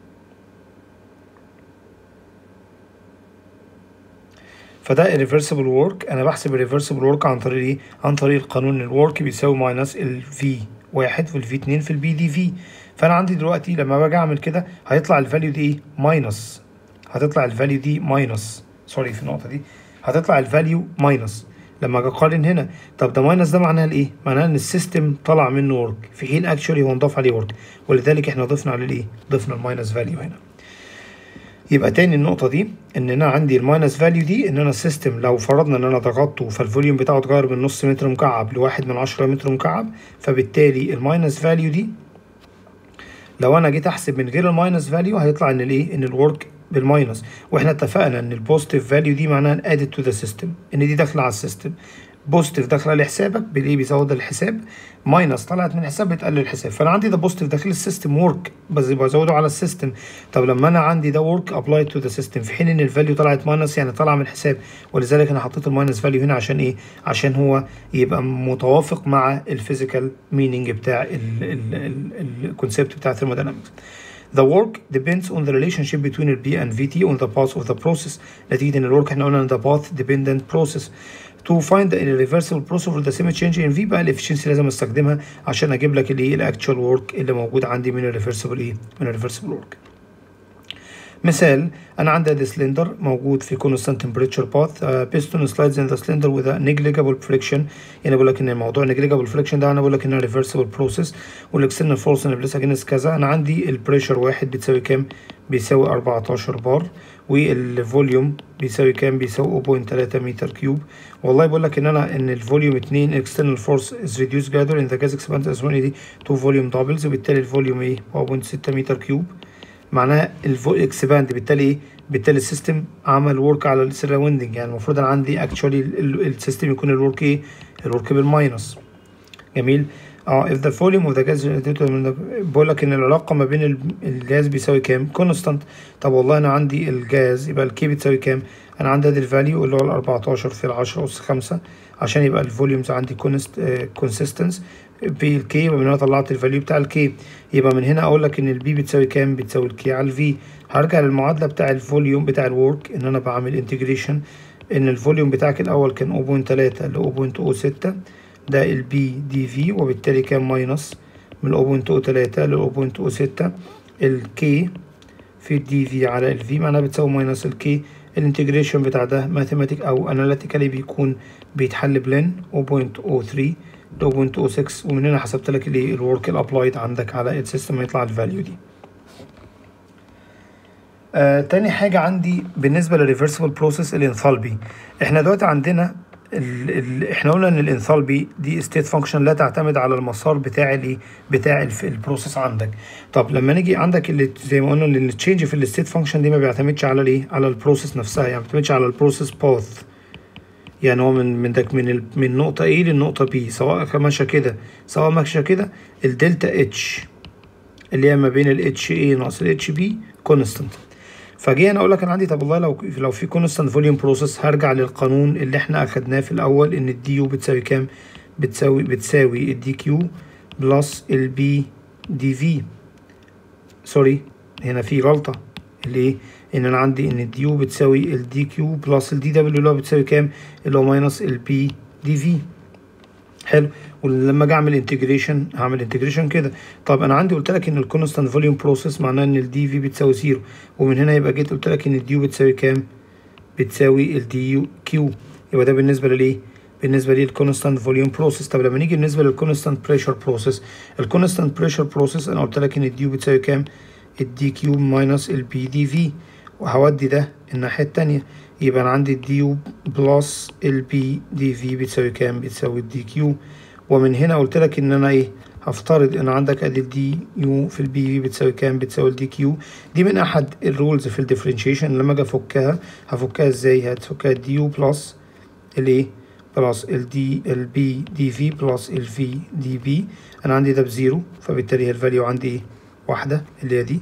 فده الريفرسبل ورك انا بحسب الريفرسبل ورك عن طريق ايه عن طريق القانون الورك بيساوي ماينس الفي واحد والفي اتنين في البي دي في فانا عندي دلوقتي لما باجي اعمل كده هيطلع الفاليو دي ايه ماينس هتطلع الفاليو دي ماينس سوري في النقطه دي هتطلع الفاليو ماينس لما اجي اقارن هنا طب ده ماينس ده معناها الايه؟ معناها ان السيستم طلع منه ورك في حين اكشولي هو نضاف عليه ورك ولذلك احنا ضفنا عليه الايه؟ ضفنا الماينس فاليو هنا. يبقى تاني النقطة دي ان انا عندي الماينس فاليو دي ان انا السيستم لو فرضنا ان انا ضغطته فالفوليوم بتاعه اتغير من نص متر مكعب لواحد من عشرة متر مكعب فبالتالي الماينس فاليو دي لو انا جيت احسب من غير الماينس فاليو هيطلع ان الايه؟ ان الورك بالماينس واحنا اتفقنا ان البوزيتيف فاليو دي معناها ادد تو ذا سيستم ان دي داخله على السيستم بوزيتيف داخله لحسابك بالايه بيزود الحساب ماينس طلعت من الحساب بتقلل الحساب فانا عندي ده بوزيتيف داخل السيستم ورك بس بزوده على السيستم طب لما انا عندي ده ورك ابلاي تو ذا سيستم في حين ان الفاليو طلعت ماينس يعني طالعه من الحساب ولذلك انا حطيت الماينس فاليو هنا عشان ايه عشان هو يبقى متوافق مع الفيزيكال مينينج بتاع الكونسيبت بتاع الثيرموداينامكس The work depends on the relationship between the B and VT on the path of the process. نتيجة إن الورك احنا قلنا إن ده path dependent process. To find the irreversible process of the same change in V بقى الافشنسي لازم استخدمها عشان اجيب لك الايه الاكتشوال ورك اللي موجود عندي من الريفرسبل ايه من الريفرسبل ورك. مثال انا عندي ادي سلندر موجود في constant temperature path بيستون slides in the cylinder with a negligible friction يعني بقول لك ان الموضوع negligible friction ده انا بقول لك ان reversible process والاكسترنال فورس ان بليس اجينست كذا انا عندي البريشر واحد بتساوي كام بيساوي 14 بار والفوليوم بيساوي كام بيساوي 0.3 متر كيوب والله بقول لك ان انا ان الفوليوم 2 external force is reduced gather in the gas expands as one دي تو فوليوم دبلز وبالتالي الفوليوم ايه 0.6 متر كيوب معناها الاكسباند بالتالي ايه بالتالي السيستم عمل ورك على السراوندنج يعني المفروض انا عندي اكشولي السيستم يكون الورك ايه الورك بالماينس جميل اه if the volume of the gas بقول لك ان العلاقه ما بين ال- الجاز بيساوي كام كونستانت طب والله انا عندي الجاز يبقى الكي بتساوي كام انا عندي ادي الفاليو اللي هو ال 14 في ال 10 اس 5 عشان يبقى الفوليومز عندي كونسيستنس بالكي ومن هنا طلعت الفاليو بتاع الكي يبقى من هنا اقول لك ان البي بتساوي كام بتساوي الكي على الفي هرجع للمعادله بتاع الفوليوم بتاع الورك ان انا بعمل انتجريشن ان الفوليوم بتاعك الاول كان 0.3 ل 0.06 ده البي دي في وبالتالي كان ماينس من 0.03 ل 0.06 الكي في الدي في على الفي معناها بتساوي ماينس الكي الانتجريشن بتاع ده ماثيماتيك او اناليتيكالي بيكون بيتحل بلين 0.03 ل 0.06 ومن هنا حسبت لك الايه الورك الابلايد عندك على السيستم هيطلع الفاليو دي آه تاني حاجة عندي بالنسبة للريفرسبل بروسيس الانثالبي احنا دلوقتي عندنا ال ال احنا قلنا ان الانثالبي دي ستيت فانكشن لا تعتمد على المسار بتاع الايه بتاع الف- البروسيس عندك طب لما نيجي عندك اللي زي ما قلنا ان التشينج في الستيت فانكشن دي ما بيعتمدش على الايه على البروسيس نفسها يعني ما بيعتمدش على البروسيس باث يعني هو من من دك من ال من نقطة A للنقطة B سواء كان ماشية كده سواء ماشية كده الدلتا اتش اللي هي ما بين ال اتش A ناقص ال اتش B كونستانت فجي انا اقول لك انا عندي طب والله لو لو في كونستانت فوليوم بروسيس هرجع للقانون اللي احنا اخدناه في الاول ان الدي يو بتساوي كام بتساوي بتساوي الدي كيو بلس البي دي في سوري هنا في غلطة اللي ايه ان انا عندي ان الدي يو بتساوي الدي كيو بلس الدي دبليو اللي هو بتساوي كام اللي هو ماينس البي دي في حلو ولما اجي اعمل انتجريشن هعمل انتجريشن كده طب انا عندي قلت لك ان الكونستانت فوليوم بروسيس معناه ان الدي في بتساوي زيرو ومن هنا يبقى جيت قلت لك ان الدي يو بتساوي كام بتساوي الدي يو كيو يبقى ده بالنسبه للايه بالنسبه لي الكونستانت فوليوم بروسيس طب لما نيجي بالنسبه للكونستانت بريشر بروسيس الكونستانت بريشر بروسيس انا قلت لك ان الدي يو بتساوي كام الدي كيو ماينس البي دي في وهودي ده الناحيه التانية يبقى انا عندي الدي يو بلس البي دي في بتساوي كام بتساوي الدي كيو ومن هنا قلت لك ان انا ايه هفترض ان عندك ادي الدي يو في البي في بتساوي كام بتساوي الدي كيو دي من احد الرولز في الديفرنشيشن لما اجي افكها هفكها ازاي هتفكها الدي يو بلس الايه بلس الدي البي دي في بلس الفي دي بي انا عندي ده بزيرو فبالتالي الفاليو عندي ايه واحده اللي هي دي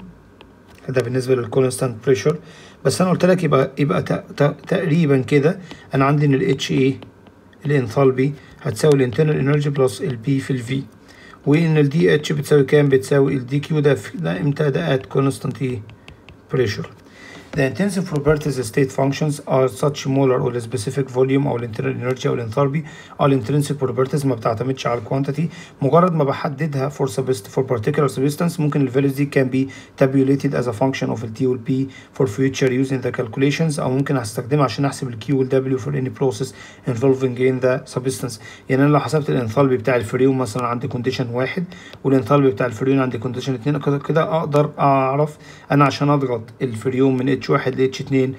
ده بالنسبه للكونستانت بريشر بس انا قلت لك يبقى يبقى ت- ت- تقريبا كده انا عندي ان الاتش ايه الانثالبي هتساوي الانترنال انرجي بلس البي في الفي وان الدي اتش بتساوي كام بتساوي الدي كيو ده في- ده امتى ده at constant ايه pressure The intensive properties state functions are such molar or specific volume أو internal energy أو الانثالبي أو الintrinsic properties ما بتعتمدش على الكوانتيتي مجرد ما بحددها for subst for particular substance ممكن ال values دي can be tabulated as a function of ال T وال P for future use in the calculations أو ممكن هستخدمها عشان أحسب ال Q وال W for any process involving in the substance يعني أنا لو حسبت الانثالبي بتاع الفريون مثلا عندي condition واحد والانثالبي بتاع الفريون عندي condition اتنين كده كده أقدر أعرف أنا عشان أضغط الفريون من اتش واحد ل اتش اتنين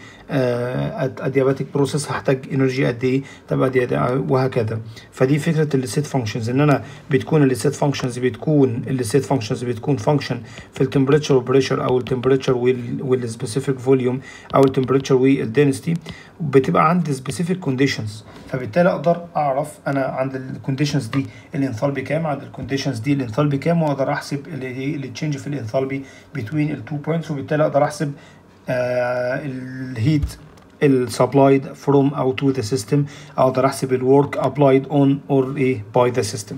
ادياباتيك بروسيس هحتاج انرجي قد ايه طب أدي أدي وهكذا فدي فكره السيت فانكشنز ان انا بتكون السيت فانكشنز بتكون السيت فانكشنز بتكون فانكشن في التمبريتشر والبريشر او التمبريتشر والسبيسيفيك فوليوم او التمبريتشر والدنسيتي بتبقى عندي سبيسيفيك كونديشنز فبالتالي اقدر اعرف انا عند الكونديشنز دي الانثالبي كام عند الكونديشنز دي الانثالبي كام واقدر احسب التشينج في الانثالبي بين التو بوينتس وبالتالي اقدر احسب الهيت السبلايد فروم او تو ذا سيستم اقدر احسب الورك ابلايد اون اور ايه باي ذا سيستم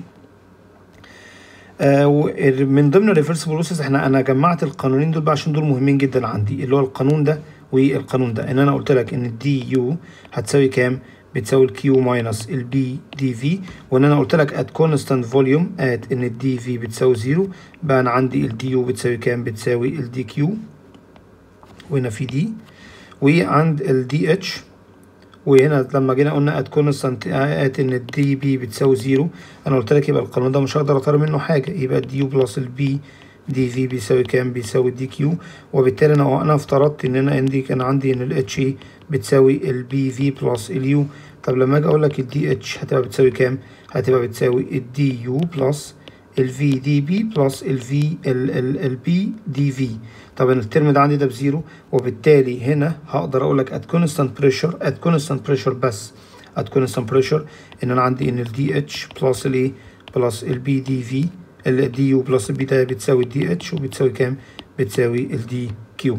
من ضمن الريفرسبل بروسيس احنا انا جمعت القانونين دول بقى عشان دول مهمين جدا عندي اللي هو القانون ده والقانون ده ان انا قلت لك ان الدي يو هتساوي كام بتساوي الكيو ماينس البي دي في وان انا قلت لك ات كونستانت فوليوم ات ان الدي في بتساوي زيرو بقى انا عندي الدي يو بتساوي كام بتساوي الدي كيو وهنا في دي وعند الدي اتش وهنا لما جينا قلنا ات كونستانت ات ان الدي بي بتساوي زيرو انا قلت لك يبقى القانون ده مش هقدر اطير منه حاجه يبقى الدي يو بلس البي دي في بيساوي كام بيساوي دي كيو وبالتالي انا انا افترضت ان انا عندي كان عندي ان الاتش اي بتساوي البي في بلس اليو طب لما اجي اقول لك الدي اتش هتبقى بتساوي كام هتبقى بتساوي الدي يو بلس الفي دي بي بلس الفي البي دي في طبعا الترم ده عندي ده بزيرو وبالتالي هنا هقدر اقول لك at constant pressure at constant pressure بس at constant pressure ان انا عندي ان الدي اتش بلس الايه بلس البي دي في الدي يو بلس البي ده بتساوي الدي اتش وبتساوي كام بتساوي الدي كيو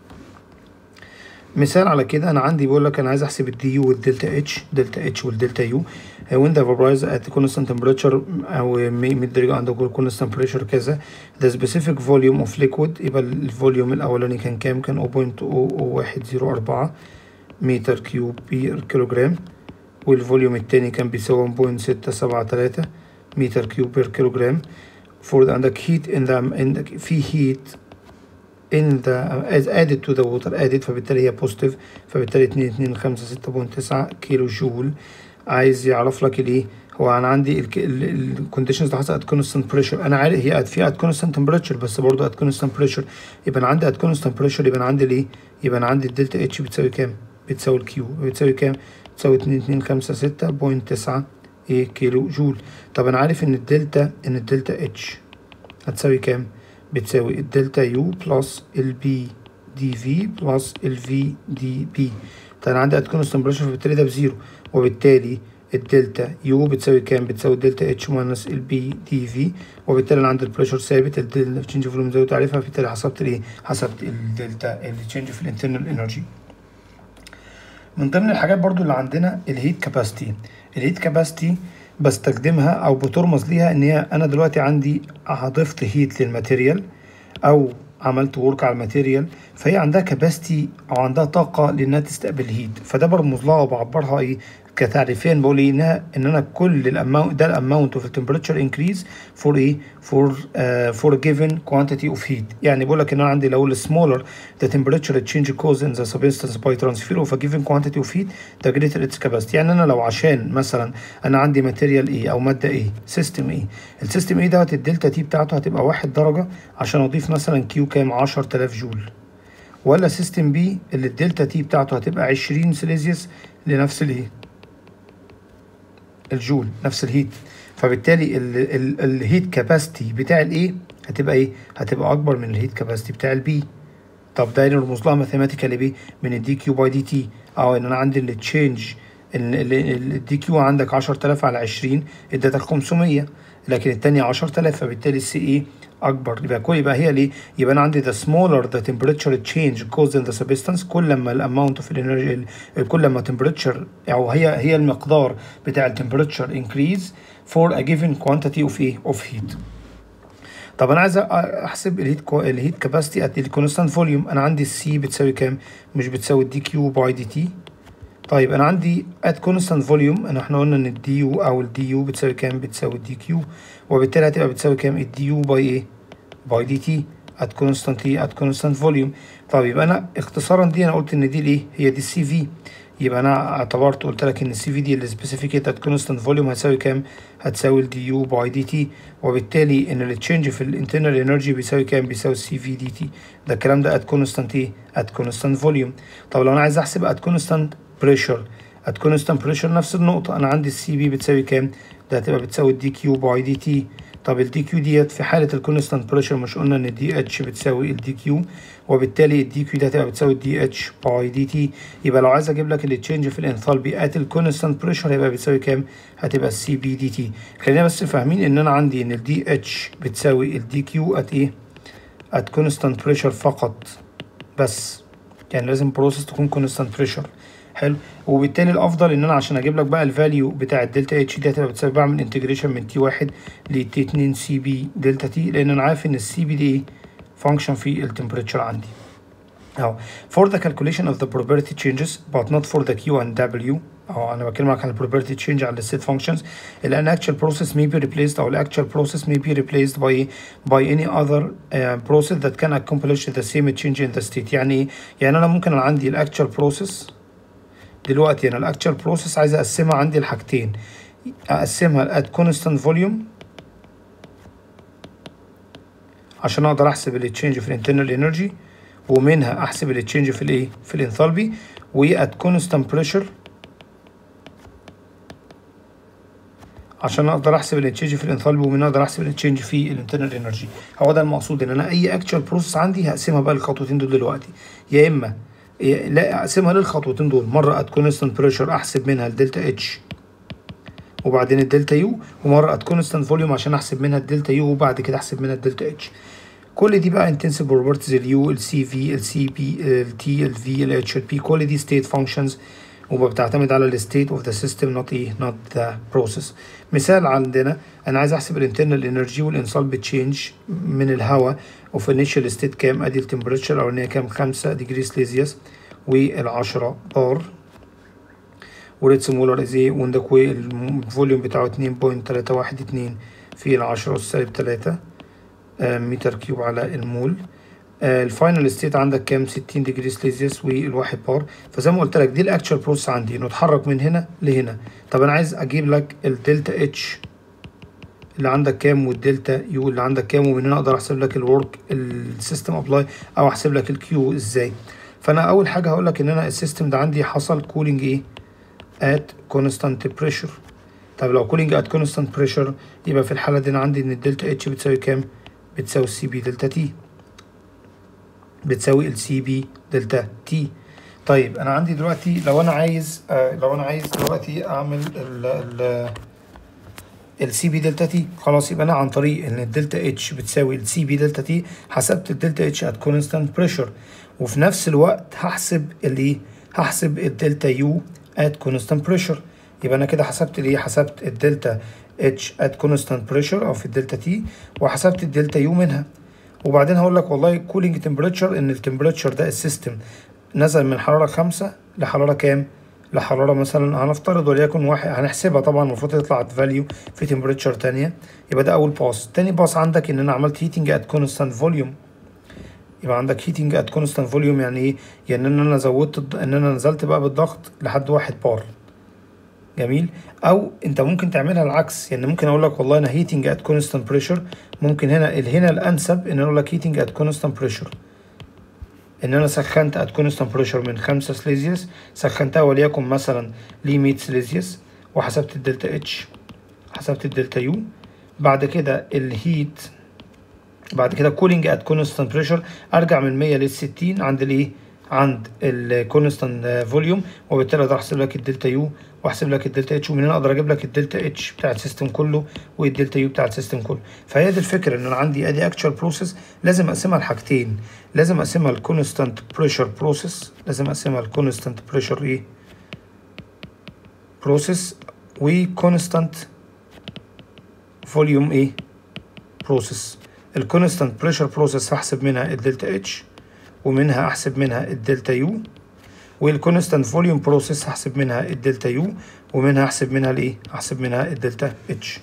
مثال على كده انا عندي بيقول لك انا عايز احسب الدي يو والدلتا اتش دلتا اتش والدلتا يو when the vaporizer at constant temperature او 100 درجه عند constant pressure كذا the specific volume of liquid يبقى الفوليوم الاولاني كان كام كان 0.00104 متر كيوب بير كيلوجرام والفوليوم التاني كان بيساوي 1.673 متر كيوب بير كيلوجرام for the عندك heat in the, in the في heat in the as added to the water added فبالتالي هي positive فبالتالي 2 2 5 6.9 كيلو جول عايز يعرف لك الايه هو انا عندي الكونديشنز اللي حصلت ات كونستانت بريشر انا عارف هي في ات كونستانت تمبريتشر بس برضه ات كونستانت بريشر يبقى انا عندي ات كونستانت بريشر يبقى انا عندي الايه يبقى انا عندي الدلتا اتش بتساوي كام بتساوي الكيو بتساوي كام بتساوي 2 2 5 6.9 ايه كيلو جول طب انا عارف ان الدلتا ان الدلتا اتش هتساوي كام بتساوي الدلتا يو بلس البي دي في بلس الفي دي بي طب انا عندي ات كونستانت بريشر فبالتالي ده بزيرو وبالتالي الدلتا يو بتساوي كام بتساوي الدلتا اتش ماينس البي دي في وبالتالي انا عندي البريشر ثابت التشينج فوليوم زي ما عارفها فبالتالي حسبت الايه حسبت الدلتا التشينج في الانترنال انرجي من ضمن الحاجات برضو اللي عندنا الهيت كاباسيتي الهيت كاباسيتي بستخدمها او بترمز ليها ان هي انا دلوقتي عندي ضفت هيت للماتيريال او عملت ورك على الماتيريال فهي عندها كاباسيتي او عندها طاقه لانها تستقبل هيت فده برمز لها وبعبرها ايه كتعريفيا بقول ايه انها ان انا كل الاماونت ده الاماونت اوف التمبريتشر انكريز فور ايه فور فور جيفن كوانتيتي اوف هيت يعني بقول لك ان انا عندي لو السمولر ذا تمبريتشر تشينج كوز ان ذا سبستانس باي ترانسفير اوف ا جيفن كوانتيتي اوف هيت ذا جريتر اتس كاباسيتي يعني انا لو عشان مثلا انا عندي ماتيريال ايه او ماده ايه سيستم ايه السيستم ايه دوت الدلتا تي بتاعته هتبقى واحد درجه عشان اضيف مثلا كيو كام 10000 جول ولا سيستم بي اللي الدلتا تي بتاعته هتبقى 20 سيليزيوس لنفس الايه الجول نفس الهيت فبالتالي الهيت كاباسيتي بتاع الايه هتبقى ايه هتبقى اكبر من الهيت كاباسيتي بتاع البي طب ده نرمز لها ماثيماتيكالي بيه من الدي كيو باي دي تي اه ان انا عندي التشينج الدي كيو عندك 10000 على 20 ادتك 500 لكن التانية 10000 فبالتالي السي اي اكبر يبقى كل يبقى هي ليه يبقى انا عندي the smaller the temperature change caused in the substance كل ما الاماونت اوف الانرجي كل ما temperature او هي هي المقدار بتاع التمبريتشر increase for a given quantity of ايه of heat طب انا عايز احسب الهيت كو... الهيت كاباسيتي ات الكونستانت فوليوم انا عندي السي بتساوي كام مش بتساوي الدي كيو باي دي تي طيب انا عندي ات كونستانت فوليوم انا احنا قلنا ان الدي يو او الدي يو بتساوي كام بتساوي الدي كيو وبالتالي هتبقى بتساوي كام الدي يو باي ايه باي دي تي ات كونستانت ايه ات كونستانت فوليوم طب يبقى انا اختصارا دي انا قلت ان دي الايه هي دي السي في يبقى انا اعتبرت قلت لك ان السي في دي السبيسيفيكيت ات كونستانت فوليوم هتساوي كام هتساوي الدي يو باي دي تي وبالتالي ان التشينج في الانترنال انرجي بيساوي كام بيساوي السي في دي تي ده الكلام ده ات كونستانت ايه ات كونستانت فوليوم طب لو انا عايز احسب ات كونستانت بريشر ات كونستانت بريشر نفس النقطه انا عندي السي بي بتساوي كام ده هتبقى بتساوي الدي كيو باي دي تي طب الدي كيو ديت في حاله الكونستانت بريشر مش قلنا ان الدي اتش بتساوي الدي كيو وبالتالي الدي كيو دي هتبقى بتساوي الدي اتش باي دي تي يبقى لو عايز اجيب لك التشينج في الانثالبي ات الكونستانت بريشر هيبقى بتساوي كام هتبقى السي بي دي تي خلينا بس فاهمين ان انا عندي ان الدي اتش بتساوي الدي كيو ات ايه ات كونستانت بريشر فقط بس يعني لازم بروسيس تكون كونستانت بريشر حلو وبالتالي الافضل ان انا عشان اجيب لك بقى الفاليو بتاع الدلتا اتش دي هتبقى بتساوي بعمل انتجريشن من تي واحد لتي 2 سي بي دلتا تي لان انا عارف ان السي بي دي ايه فانكشن في التمبريتشر عندي اهو for the calculation of the probability changes but not for the Q and W اه انا بكلمك عن probability change على الست functions لان actual process may be replaced او actual process may be replaced by by any other uh, process that can accomplish the same change in the state يعني ايه يعني انا ممكن انا عندي الاكتشوال بروسيس دلوقتي انا الاكتشوال بروسيس عايز اقسمها عندي لحاجتين اقسمها لات كونستانت فوليوم عشان اقدر احسب التشينج في الانترنال انرجي ومنها احسب التشينج في الايه في الانثالبي وات كونستانت بريشر عشان اقدر احسب التشينج في الانثالبي ومنها اقدر احسب التشينج في الانترنال انرجي هو ده المقصود ان انا اي اكتشوال بروسيس عندي هقسمها بقى للخطوتين دول دلوقتي يا اما لا اقسمها للخطوتين دول مره ات كونستانت بريشر احسب منها الدلتا اتش وبعدين الدلتا يو ومره ات كونستانت فوليوم عشان احسب منها الدلتا يو وبعد كده احسب منها الدلتا اتش كل دي بقى انتنسيف بروبرتيز اليو السي في السي بي التي الفي الاتش البي كل دي ستيت فانكشنز وبتعتمد على الستيت اوف ذا سيستم نوت ايه نوت ذا بروسيس مثال عندنا انا عايز احسب الانترنال انرجي والانسال بتشينج من الهواء اوف انيشال ستيت كام ادي التمبريتشر الاولانيه كام 5 ديجري سليزيوس وال10 بار وريت سمولر از ايه وعندك الفوليوم بتاعه 2.312 في العشرة أس سالب 3 متر كيوب على المول الفاينل ستيت عندك كام 60 ديجري سليزيوس والواحد بار فزي ما قلت لك دي الاكتشوال بروسيس عندي نتحرك من هنا لهنا طب انا عايز اجيب لك الدلتا اتش اللي عندك كام والدلتا يو اللي عندك كام ومن هنا اقدر احسب لك الورك السيستم ابلاي او احسب لك الكيو ازاي فانا اول حاجه هقول لك ان انا السيستم ده عندي حصل كولينج ايه at constant pressure طب لو كولينج at constant pressure يبقى في الحالة دي أنا عندي إن الدلتا اتش بتساوي كام؟ بتساوي السي بي دلتا تي بتساوي السي بي دلتا تي طيب أنا عندي دلوقتي لو أنا عايز آه لو أنا عايز دلوقتي أعمل ال ال السي بي دلتا تي خلاص يبقى أنا عن طريق إن الدلتا اتش بتساوي السي بي دلتا تي حسبت الدلتا اتش at constant pressure وفي نفس الوقت هحسب الإيه؟ هحسب الدلتا يو at constant pressure يبقى انا كده حسبت الايه حسبت الدلتا اتش at constant pressure او في الدلتا تي وحسبت الدلتا يو منها وبعدين هقول لك والله كولينج تمبريتشر ان التمبريتشر ده السيستم نزل من حراره خمسة لحراره كام لحراره مثلا هنفترض وليكن واحد هنحسبها طبعا المفروض تطلع فاليو في تمبريتشر تانية يبقى ده اول باس تاني باس عندك ان انا عملت هيتنج ات كونستانت فوليوم يبقى عندك هيتنج ات كونستانت فوليوم يعني ايه؟ يعني ان انا زودت ان انا نزلت بقى بالضغط لحد واحد بار جميل او انت ممكن تعملها العكس يعني ممكن اقول لك والله انا هيتنج ات كونستانت بريشر ممكن هنا هنا الانسب ان انا اقول لك هيتنج ات كونستانت بريشر ان انا سخنت ات كونستانت بريشر من 5 سليزيوس سخنتها وليكن مثلا ل 100 سليزيوس وحسبت الدلتا اتش حسبت الدلتا يو بعد كده الهيت بعد كده كولينج ات كونستانت بريشر ارجع من 100 لل 60 عند الايه عند الكونستانت فوليوم وبالتالي اقدر احسب لك الدلتا يو واحسب لك الدلتا اتش ومن هنا اقدر اجيب لك الدلتا اتش بتاع السيستم كله والدلتا يو بتاع السيستم كله فهي دي الفكره ان انا عندي ادي اكتشوال بروسيس لازم اقسمها لحاجتين لازم اقسمها الكونستانت بريشر بروسيس لازم اقسمها الكونستانت بريشر ايه بروسيس وكونستانت فوليوم ايه بروسيس الكونستانت بريشر بروسيس هحسب منها الدلتا اتش ومنها احسب منها الدلتا يو والكونستانت فوليوم بروسيس هحسب منها الدلتا يو ومنها احسب منها الايه احسب منها الدلتا اتش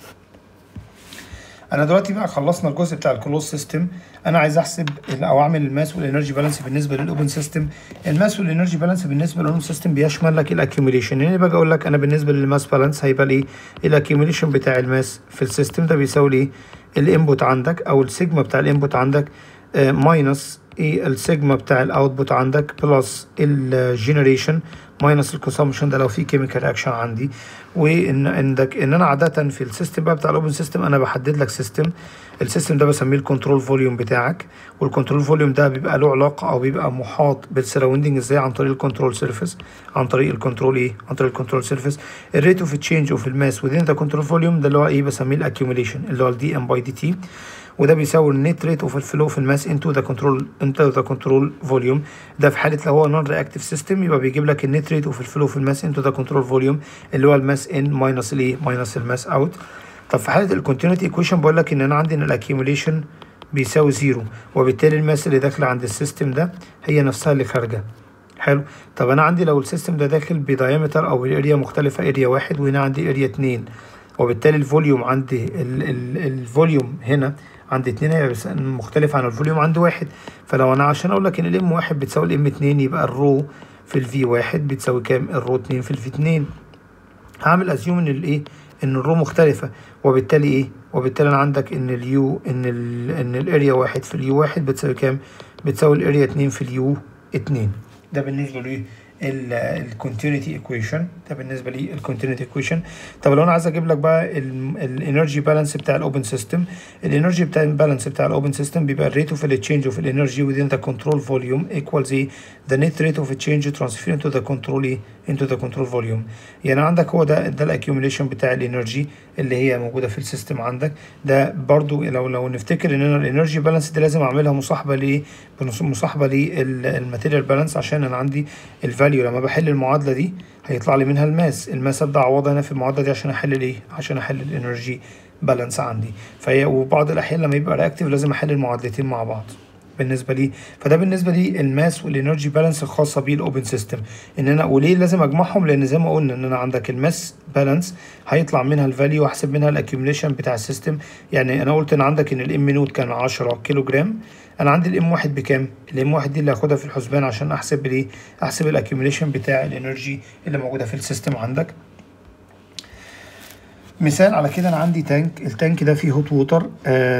انا دلوقتي بقى خلصنا الجزء بتاع الكلوز سيستم انا عايز احسب او اعمل الماس والانرجي بالانس بالنسبه للاوبن سيستم الماس والانرجي بالانس بالنسبه للاوبن سيستم بيشمل لك الاكيوميليشن يعني باجي اقول لك انا بالنسبه للماس بالانس هيبقى الايه الاكيوميليشن بتاع الماس في السيستم ده بيساوي ايه الانبوت عندك او السيجما بتاع الانبوت عندك ماينس ايه السيجما بتاع الاوتبوت عندك بلس الجنريشن ماينس الكونسامشن ده لو في كيميكال اكشن عندي وان عندك ان انا عاده في السيستم بقى بتاع الاوبن سيستم انا بحدد لك سيستم السيستم ده بسميه الكنترول فوليوم بتاعك والكنترول فوليوم ده بيبقى له علاقه او بيبقى محاط بالسراوندنج ازاي عن طريق الكنترول سيرفيس عن طريق الكنترول ايه عن طريق الكنترول سيرفيس الريت اوف تشينج اوف الماس within ذا كنترول فوليوم ده اللي هو ايه بسميه الاكيوميليشن اللي هو الدي ام باي دي تي وده بيساوي النت ريت اوف الفلو في الماس انتو ذا كنترول انتو ذا كنترول فوليوم ده في حاله لو هو نون رياكتيف سيستم يبقى بيجيب لك النت ريت اوف الفلو في الماس انتو ذا كنترول فوليوم اللي هو الماس ان ماينس الايه ماينس الماس اوت طب في حاله الكونتينيتي ايكويشن بقول لك ان انا عندي ان الاكيوميليشن بيساوي زيرو وبالتالي الماس اللي داخله عند السيستم ده هي نفسها اللي خارجه حلو طب انا عندي لو السيستم ده داخل بدايمتر او الاريا مختلفه اريا واحد وهنا عندي اريا اتنين وبالتالي الفوليوم عندي الفوليوم هنا عند اتنين هيبقى مختلف عن الفوليوم عند واحد فلو انا عشان اقول لك ان الام واحد بتساوي الام اتنين يبقى الرو في الفي واحد بتساوي كام الرو اتنين في الفي اتنين هعمل ازيوم ان الايه ان الرو مختلفة وبالتالي ايه وبالتالي انا عندك ان اليو ان ال ان الاريا واحد في اليو واحد بتساوي كام بتساوي الاريا اتنين في اليو اتنين ده بالنسبة ليه الكونتينيتي ايكويشن ده بالنسبه لي الكونتينيتي ايكويشن طب لو انا عايز اجيب لك بقى الانرجي بالانس بتاع الاوبن سيستم الانرجي بتاع البالانس بتاع الاوبن سيستم بيبقى الريت اوف التشينج اوف الانرجي within the control volume equals ايه the net rate of change transferring to the control ايه into the control volume يعني عندك هو ده ده الاكيوميليشن بتاع الانرجي اللي هي موجوده في السيستم عندك ده برضو لو لو نفتكر ان انا الانرجي بالانس دي لازم اعملها مصاحبه ل مصاحبه للماتيريال بالانس عشان انا عندي الفاليو لما بحل المعادله دي هيطلع لي منها الماس الماس ابدا اعوضها هنا في المعادله دي عشان احل الايه عشان احل الانرجي بالانس عندي فهي وبعض الاحيان لما يبقى رياكتيف لازم احل المعادلتين مع بعض بالنسبه لي فده بالنسبه لي الماس والانرجي بالانس الخاصه بالاوبن سيستم ان انا وليه لازم اجمعهم لان زي ما قلنا ان انا عندك الماس بالانس هيطلع منها الفاليو واحسب منها الاكيوميليشن بتاع السيستم يعني انا قلت ان عندك ان الام نوت كان 10 كيلو جرام انا عندي الام واحد بكام الام واحد دي اللي هاخدها في الحسبان عشان احسب الايه احسب الاكيوميليشن بتاع الانرجي اللي موجوده في السيستم عندك مثال على كده انا عندي تانك التانك ده فيه هوت ووتر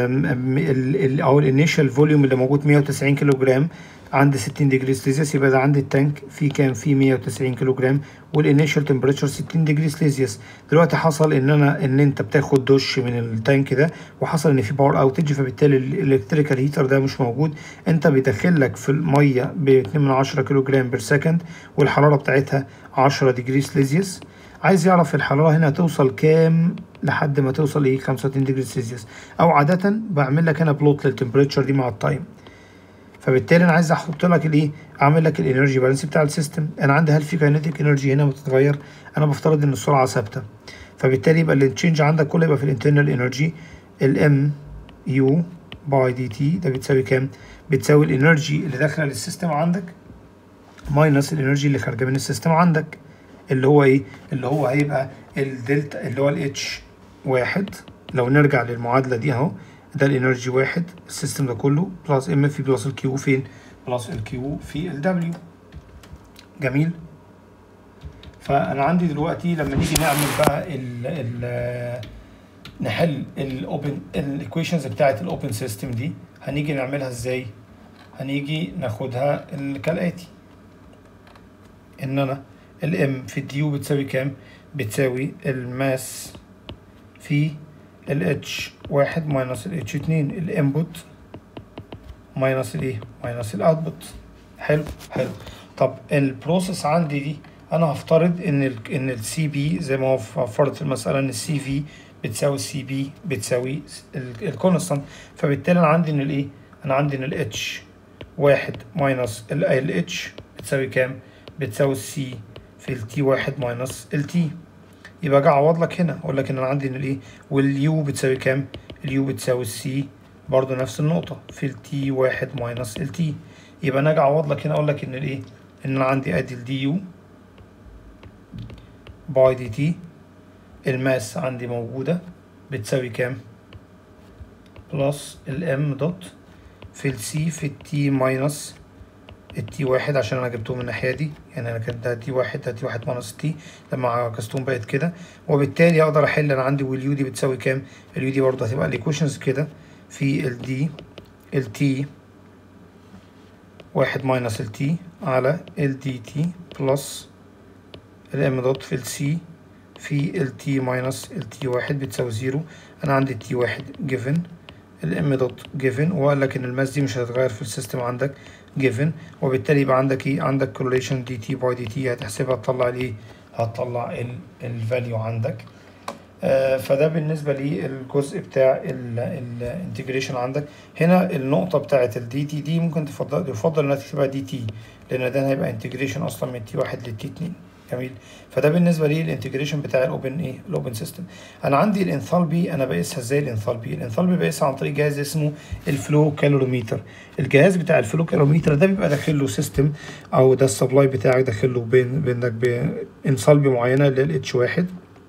او الانيشال فوليوم اللي موجود 190 كيلو جرام عند 60 ديجري سليزيوس يبقى ده عندي التانك فيه كام فيه 190 كيلو جرام والانيشال تمبريتشر 60 ديجري سليزيوس دلوقتي حصل ان انا ان انت بتاخد دش من التانك ده وحصل ان في باور اوتج فبالتالي الالكتريكال هيتر ده مش موجود انت بيدخل لك في الميه ب 2 من 10 كيلو جرام بير سكند والحراره بتاعتها 10 ديجري سليزيوس عايز يعرف الحراره هنا توصل كام لحد ما توصل ايه 35 ديجري سلسيوس او عاده بعمل لك انا بلوت للتمبريتشر دي مع التايم فبالتالي انا عايز احط لك الايه اعمل لك الانرجي بالانس بتاع السيستم انا عندي هل في كاينتيك انرجي هنا بتتغير انا بفترض ان السرعه ثابته فبالتالي يبقى التشينج عندك كله يبقى في الانترنال انرجي الام يو باي دي تي ده بتساوي كام بتساوي الانرجي اللي داخله للسيستم عندك ماينس الانرجي اللي خارجه من السيستم عندك اللي هو ايه اللي هو هيبقى الدلتا اللي هو الاتش واحد لو نرجع للمعادلة دي اهو ده الانرجي واحد السيستم ده كله بلس ام في بلس الكيو فين بلس الكيو في الدبليو جميل فانا عندي دلوقتي لما نيجي نعمل بقى ال ال نحل الاوبن الايكويشنز بتاعه الاوبن سيستم دي هنيجي نعملها ازاي هنيجي ناخدها كالاتي ان انا الام في الديو بتساوي كام بتساوي الماس في الاتش واحد ماينس الاتش اتنين الانبوت ماينس الايه ماينس الاوتبوت حلو حلو طب البروسيس عندي دي انا هفترض ان ال ان السي بي زي ما هو فرض في المساله ان السي في بتساوي السي بي بتساوي الكونستانت فبالتالي انا عندي ان الايه انا عندي ان الاتش واحد ماينس الاتش بتساوي كام بتساوي السي في التي واحد ماينس التي يبقى اجي اعوض لك هنا اقول لك ان انا عندي ان الايه واليو بتساوي كام اليو بتساوي السي برضو نفس النقطة في التي واحد ماينس التي يبقى انا اجي اعوض لك هنا اقول لك ان الايه ان انا عندي ادي الدي يو باي دي تي الماس عندي موجودة بتساوي كام بلس الام دوت في السي في التي ماينس التي واحد عشان انا جبتهم من الناحيه دي يعني انا كان ده تي واحد ده تي واحد ماينس تي لما عكستهم بقت كده وبالتالي اقدر احل انا عندي واليو دي بتساوي كام اليو دي برضه هتبقى الايكويشنز كده في الدي التي واحد ماينس التي على الدي تي بلس الام دوت في السي في التي ماينس التي واحد بتساوي زيرو انا عندي تي واحد جيفن الام دوت جيفن وقال لك ان الماس دي مش هتتغير في السيستم عندك جيفن وبالتالي يبقى عندك ايه عندك كورليشن دي تي باي دي تي هتحسبها تطلع الايه هتطلع الفاليو عندك آه فده بالنسبه للجزء بتاع الانتجريشن عندك هنا النقطه بتاعه الدي تي دي ممكن تفضل يفضل انها تكتبها دي تي لان ده هيبقى انتجريشن اصلا من تي واحد للتي اتنين جميل فده بالنسبه لي الانتجريشن بتاع الاوبن ايه الاوبن سيستم انا عندي الانثالبي انا بقيسها ازاي الانثالبي الانثالبي بقيسها عن طريق جهاز اسمه الفلو كالوريميتر الجهاز بتاع الفلو كالوريميتر ده بيبقى داخل له سيستم او ده السبلاي بتاعك داخل له بين بينك بانثالبي معينه اللي هي الاتش واحد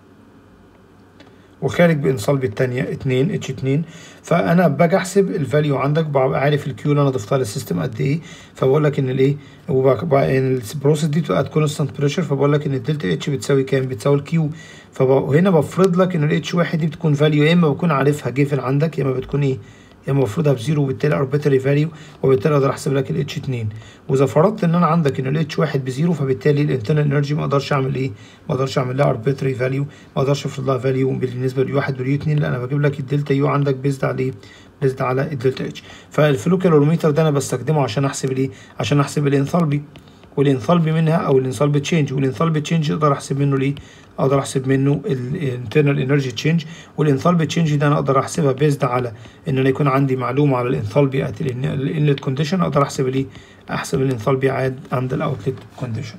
وخارج بانصالبي التانية اتنين اتش اتنين فانا باجي احسب الفاليو عندك ببقى عارف الكيو اللي انا ضفتها للسيستم قد ايه فبقول لك ان الايه وبقى البروسيس دي بتبقى كونستانت بريشر فبقول لك ان الدلتا اتش بتساوي كام بتساوي الكيو فهنا بفرض لك ان الاتش واحد دي بتكون فاليو يا اما بكون عارفها جيفن عندك يا اما بتكون ايه يا اما بفرضها بزيرو وبالتالي اربيتري فاليو وبالتالي اقدر احسب لك الاتش 2 واذا فرضت ان انا عندك ان الاتش 1 بزيرو فبالتالي الانترنال انرجي ما اقدرش اعمل ايه؟ ما اقدرش اعمل لها اربيتري فاليو ما اقدرش افرض لها فاليو بالنسبه ليو 1 واليو 2 لا انا بجيب لك الدلتا يو عندك بيزد على ايه؟ بيزد على الدلتا اتش فالفلو كالوريمتر ده انا بستخدمه عشان احسب الايه؟ عشان احسب الانثالبي والانثالبي منها او الانثالبي تشينج والانثالبي تشينج اقدر احسب منه ليه اقدر احسب منه الانترنال انرجي تشينج والانثالبي تشينج ده انا اقدر احسبها بيزد على ان انا يكون عندي معلومه على الانثالبي ات الانلت كونديشن اقدر احسب ليه احسب الانثالبي عاد عند الاوتلت كونديشن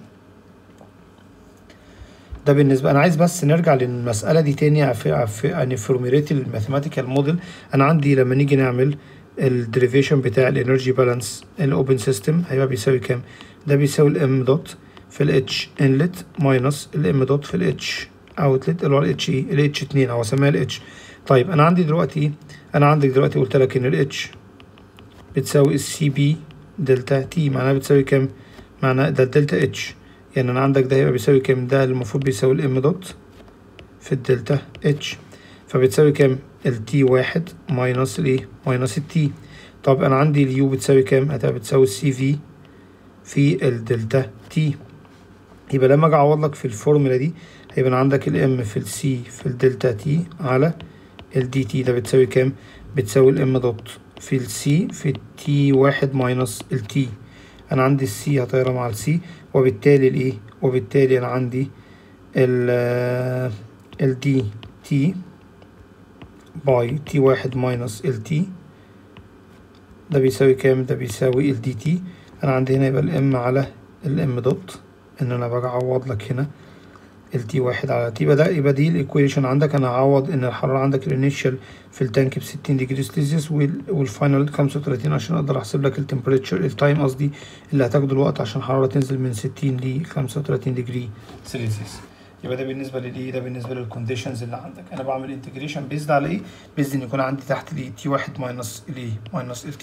ده بالنسبه انا عايز بس نرجع للمساله دي تاني في في يعني فورميليت الماثيماتيكال موديل انا عندي لما نيجي نعمل الديريفيشن بتاع الانرجي بالانس الاوبن سيستم هيبقى بيساوي كام ده بيساوي الام دوت في الاتش انلت ماينس الام دوت في الاتش اوتلت اللي هو الاتش اي الاتش 2 او اسميها الاتش طيب انا عندي دلوقتي انا عندك دلوقتي قلت لك ان الاتش بتساوي السي بي دلتا تي معناها بتساوي كام معناها ده الدلتا اتش يعني انا عندك ده هيبقى بيساوي كام ده المفروض بيساوي الام دوت في الدلتا اتش فبتساوي كام التي واحد ماينس الايه ماينس التي طب انا عندي اليو بتساوي كام هتبقى بتساوي السي في في الدلتا تي يبقى لما اجي اعوض لك في الفورمولا دي هيبقى عندك الام في السي في الدلتا تي على الدي تي ده بتساوي كام بتساوي الام دوت في السي في التي واحد ماينس التي انا عندي السي هطيرها مع السي وبالتالي الايه وبالتالي انا عندي ال الدي تي باي تي واحد ماينس ال تي ده بيساوي كام ده بيساوي ال دي تي انا عندي هنا يبقى الام على الام دوت ان انا باجي اعوض لك هنا ال تي واحد على تي يبقى ده يبقى دي الايكويشن عندك انا هعوض ان الحراره عندك الانيشال في التانك ب 60 ديجري سيلسيوس والفاينل 35 عشان اقدر احسب لك التمبريتشر التايم قصدي اللي هتاخده الوقت عشان الحراره تنزل من 60 ل 35 ديجري سيلسيوس يبقى ده بالنسبه للايه ده بالنسبه للكونديشنز اللي عندك انا بعمل انتجريشن بيزد على ايه بيزد ان يكون عندي تحت الايه تي واحد ماينس الايه ماينس ال تي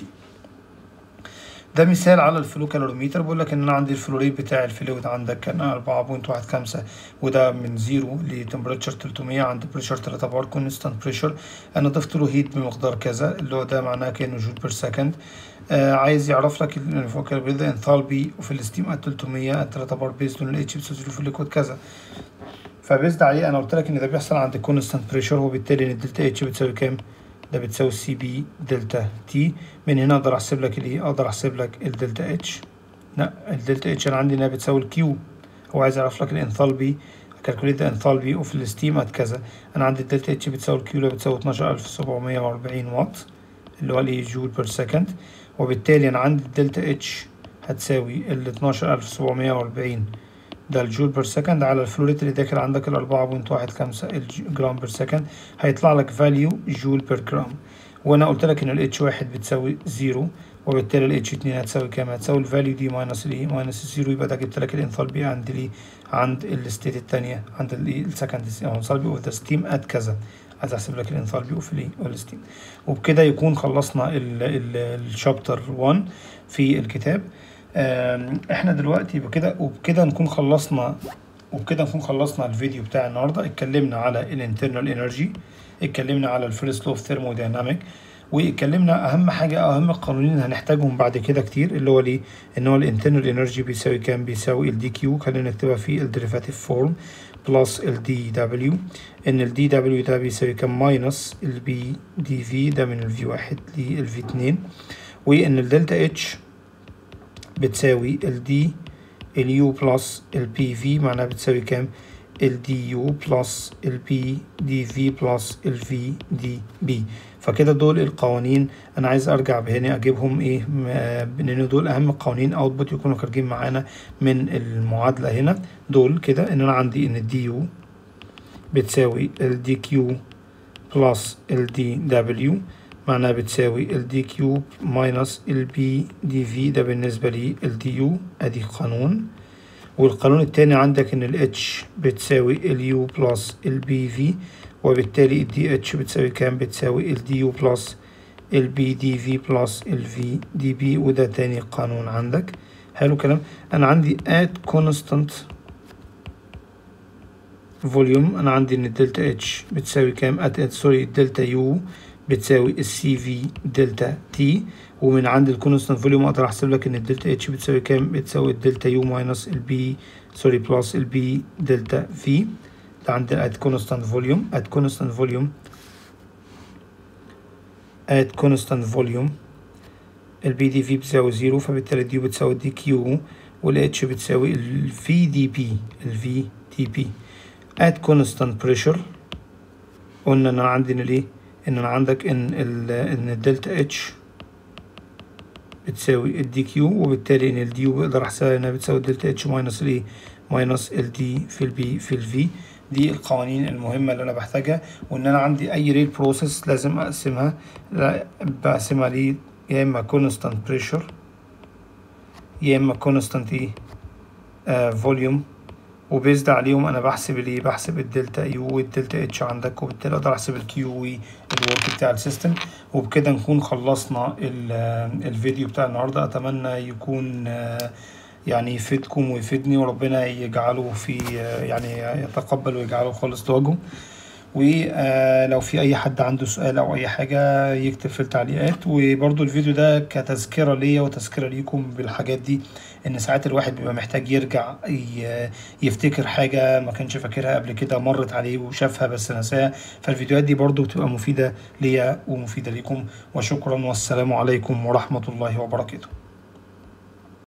ده مثال على الفلو كالوريميتر بيقول لك ان انا عندي الفلوريت بتاع الفلويد عندك كان 4.15 وده من زيرو لتمبريتشر 300 عند بريشر 3 بار كونستانت بريشر انا ضفت له هيت بمقدار كذا اللي هو ده معناه كانه جول بير سكند آه عايز يعرف لك الفوكال انثالبي وفي الستيم ات 300 ات 3 بار بيزد اون الاتش بتساوي في الليكويد كذا فبيزد عليه انا قلت لك ان ده بيحصل عند كونستانت بريشر وبالتالي ان الدلتا اتش بتساوي كام ده بتساوي سي بي دلتا تي من هنا اقدر احسب لك الايه اقدر احسب لك الدلتا اتش لا الدلتا اتش انا عندي انها بتساوي الكيو هو عايز يعرف لك الانثالبي كالكوليت انثالبي اوف الستيم ات كذا انا عندي الدلتا اتش بتساوي الكيو اللي بتساوي 12740 واط اللي هو الايه جول بير سكند وبالتالي انا عندي الدلتا اتش هتساوي ال 12740 ده الجول بير سكند على الفلوريت اللي داخل عندك ال 4.15 جرام بير سكند هيطلع لك فاليو جول بير جرام وانا قلت لك ان الاتش واحد بتساوي زيرو وبالتالي الاتش اتنين هتساوي كام هتساوي الفاليو دي ماينس الايه ماينس الزيرو يبقى ده جبت لك الانثالبي عند الايه عند الستيت التانية عند الايه السكند انثالبي اوف ذا ستيم ات كذا عايز احسب لك الانثالبي اوف الايه الستيم وبكده يكون خلصنا الشابتر 1 في الكتاب احنا دلوقتي بكده وبكده نكون خلصنا وبكده نكون خلصنا الفيديو بتاع النهارده اتكلمنا على الانترنال انرجي اتكلمنا على الفيرست لو اوف ثيرمودايناميك واتكلمنا اهم حاجه اهم قانونين هنحتاجهم بعد كده كتير اللي هو ليه ان هو الانترنال انرجي بيساوي كام بيساوي الدي كيو خلينا نكتبها في الديريفاتيف فورم بلس الدي دبليو ان الدي دبليو ده بيساوي كام ماينس البي دي في ده من الفي واحد للفي اتنين وان الدلتا اتش بتساوي ال دي اليو بلس البي في معناها بتساوي كام ال دي يو بلس البي دي في بلس الفي دي بي فكده دول القوانين انا عايز ارجع هنا اجيبهم ايه لان دول اهم قوانين اوتبوت يكونوا خارجين معانا من المعادله هنا دول كده ان انا عندي ان الدي يو بتساوي ال دي كيو بلس ال دي دبليو معناها بتساوي ال دي كيوب ماينس ال بي دي في ده بالنسبة لي ال دي يو ادي قانون والقانون التاني عندك ان ال اتش بتساوي ال يو بلس ال بي في وبالتالي ال دي اتش بتساوي كام بتساوي ال دي يو بلس ال بي دي في بلس ال في دي بي وده تاني قانون عندك حلو كلام انا عندي at constant فوليوم انا عندي ان الدلتا اتش بتساوي كام at سوري الدلتا يو بتساوي السي في دلتا تي ومن عند الكونستانت فوليوم اقدر احسب لك ان الدلتا اتش بتساوي كام بتساوي الدلتا يو ماينس البي سوري بلس البي دلتا في ده عند ات كونستانت فوليوم ات كونستانت فوليوم ات كونستانت فوليوم البي دي في بتساوي زيرو فبالتالي دي بتساوي دي كيو والاتش بتساوي الفي دي بي الفي دي بي at constant pressure قلنا ان انا عندي ان الايه ان انا عندك ان ال ان الدلتا اتش بتساوي الدي كيو وبالتالي ان الدي بقدر احسبها انها بتساوي الدلتا اتش ماينس الايه ماينس الدي في البي في الفي دي القوانين المهمة اللي أنا بحتاجها وإن أنا عندي أي ريل بروسيس لازم أقسمها بقسمها ليه يا إما كونستانت بريشر يا إما كونستانت إيه فوليوم وبيزد عليهم أنا بحسب الإيه بحسب الدلتا يو والدلتا اتش عندك وبالتالي أقدر أحسب الكيو والورك بتاع السيستم وبكده نكون خلصنا الفيديو بتاع النهاردة أتمنى يكون يعني يفيدكم ويفيدني وربنا يجعله في يعني يتقبل ويجعله خالص لوجهه ولو في اي حد عنده سؤال او اي حاجة يكتب في التعليقات وبرضو الفيديو ده كتذكرة ليا وتذكرة ليكم بالحاجات دي ان ساعات الواحد بيبقى محتاج يرجع يفتكر حاجة ما كانش فاكرها قبل كده مرت عليه وشافها بس نساها فالفيديوهات دي برضو بتبقى مفيدة ليا ومفيدة ليكم وشكرا والسلام عليكم ورحمة الله وبركاته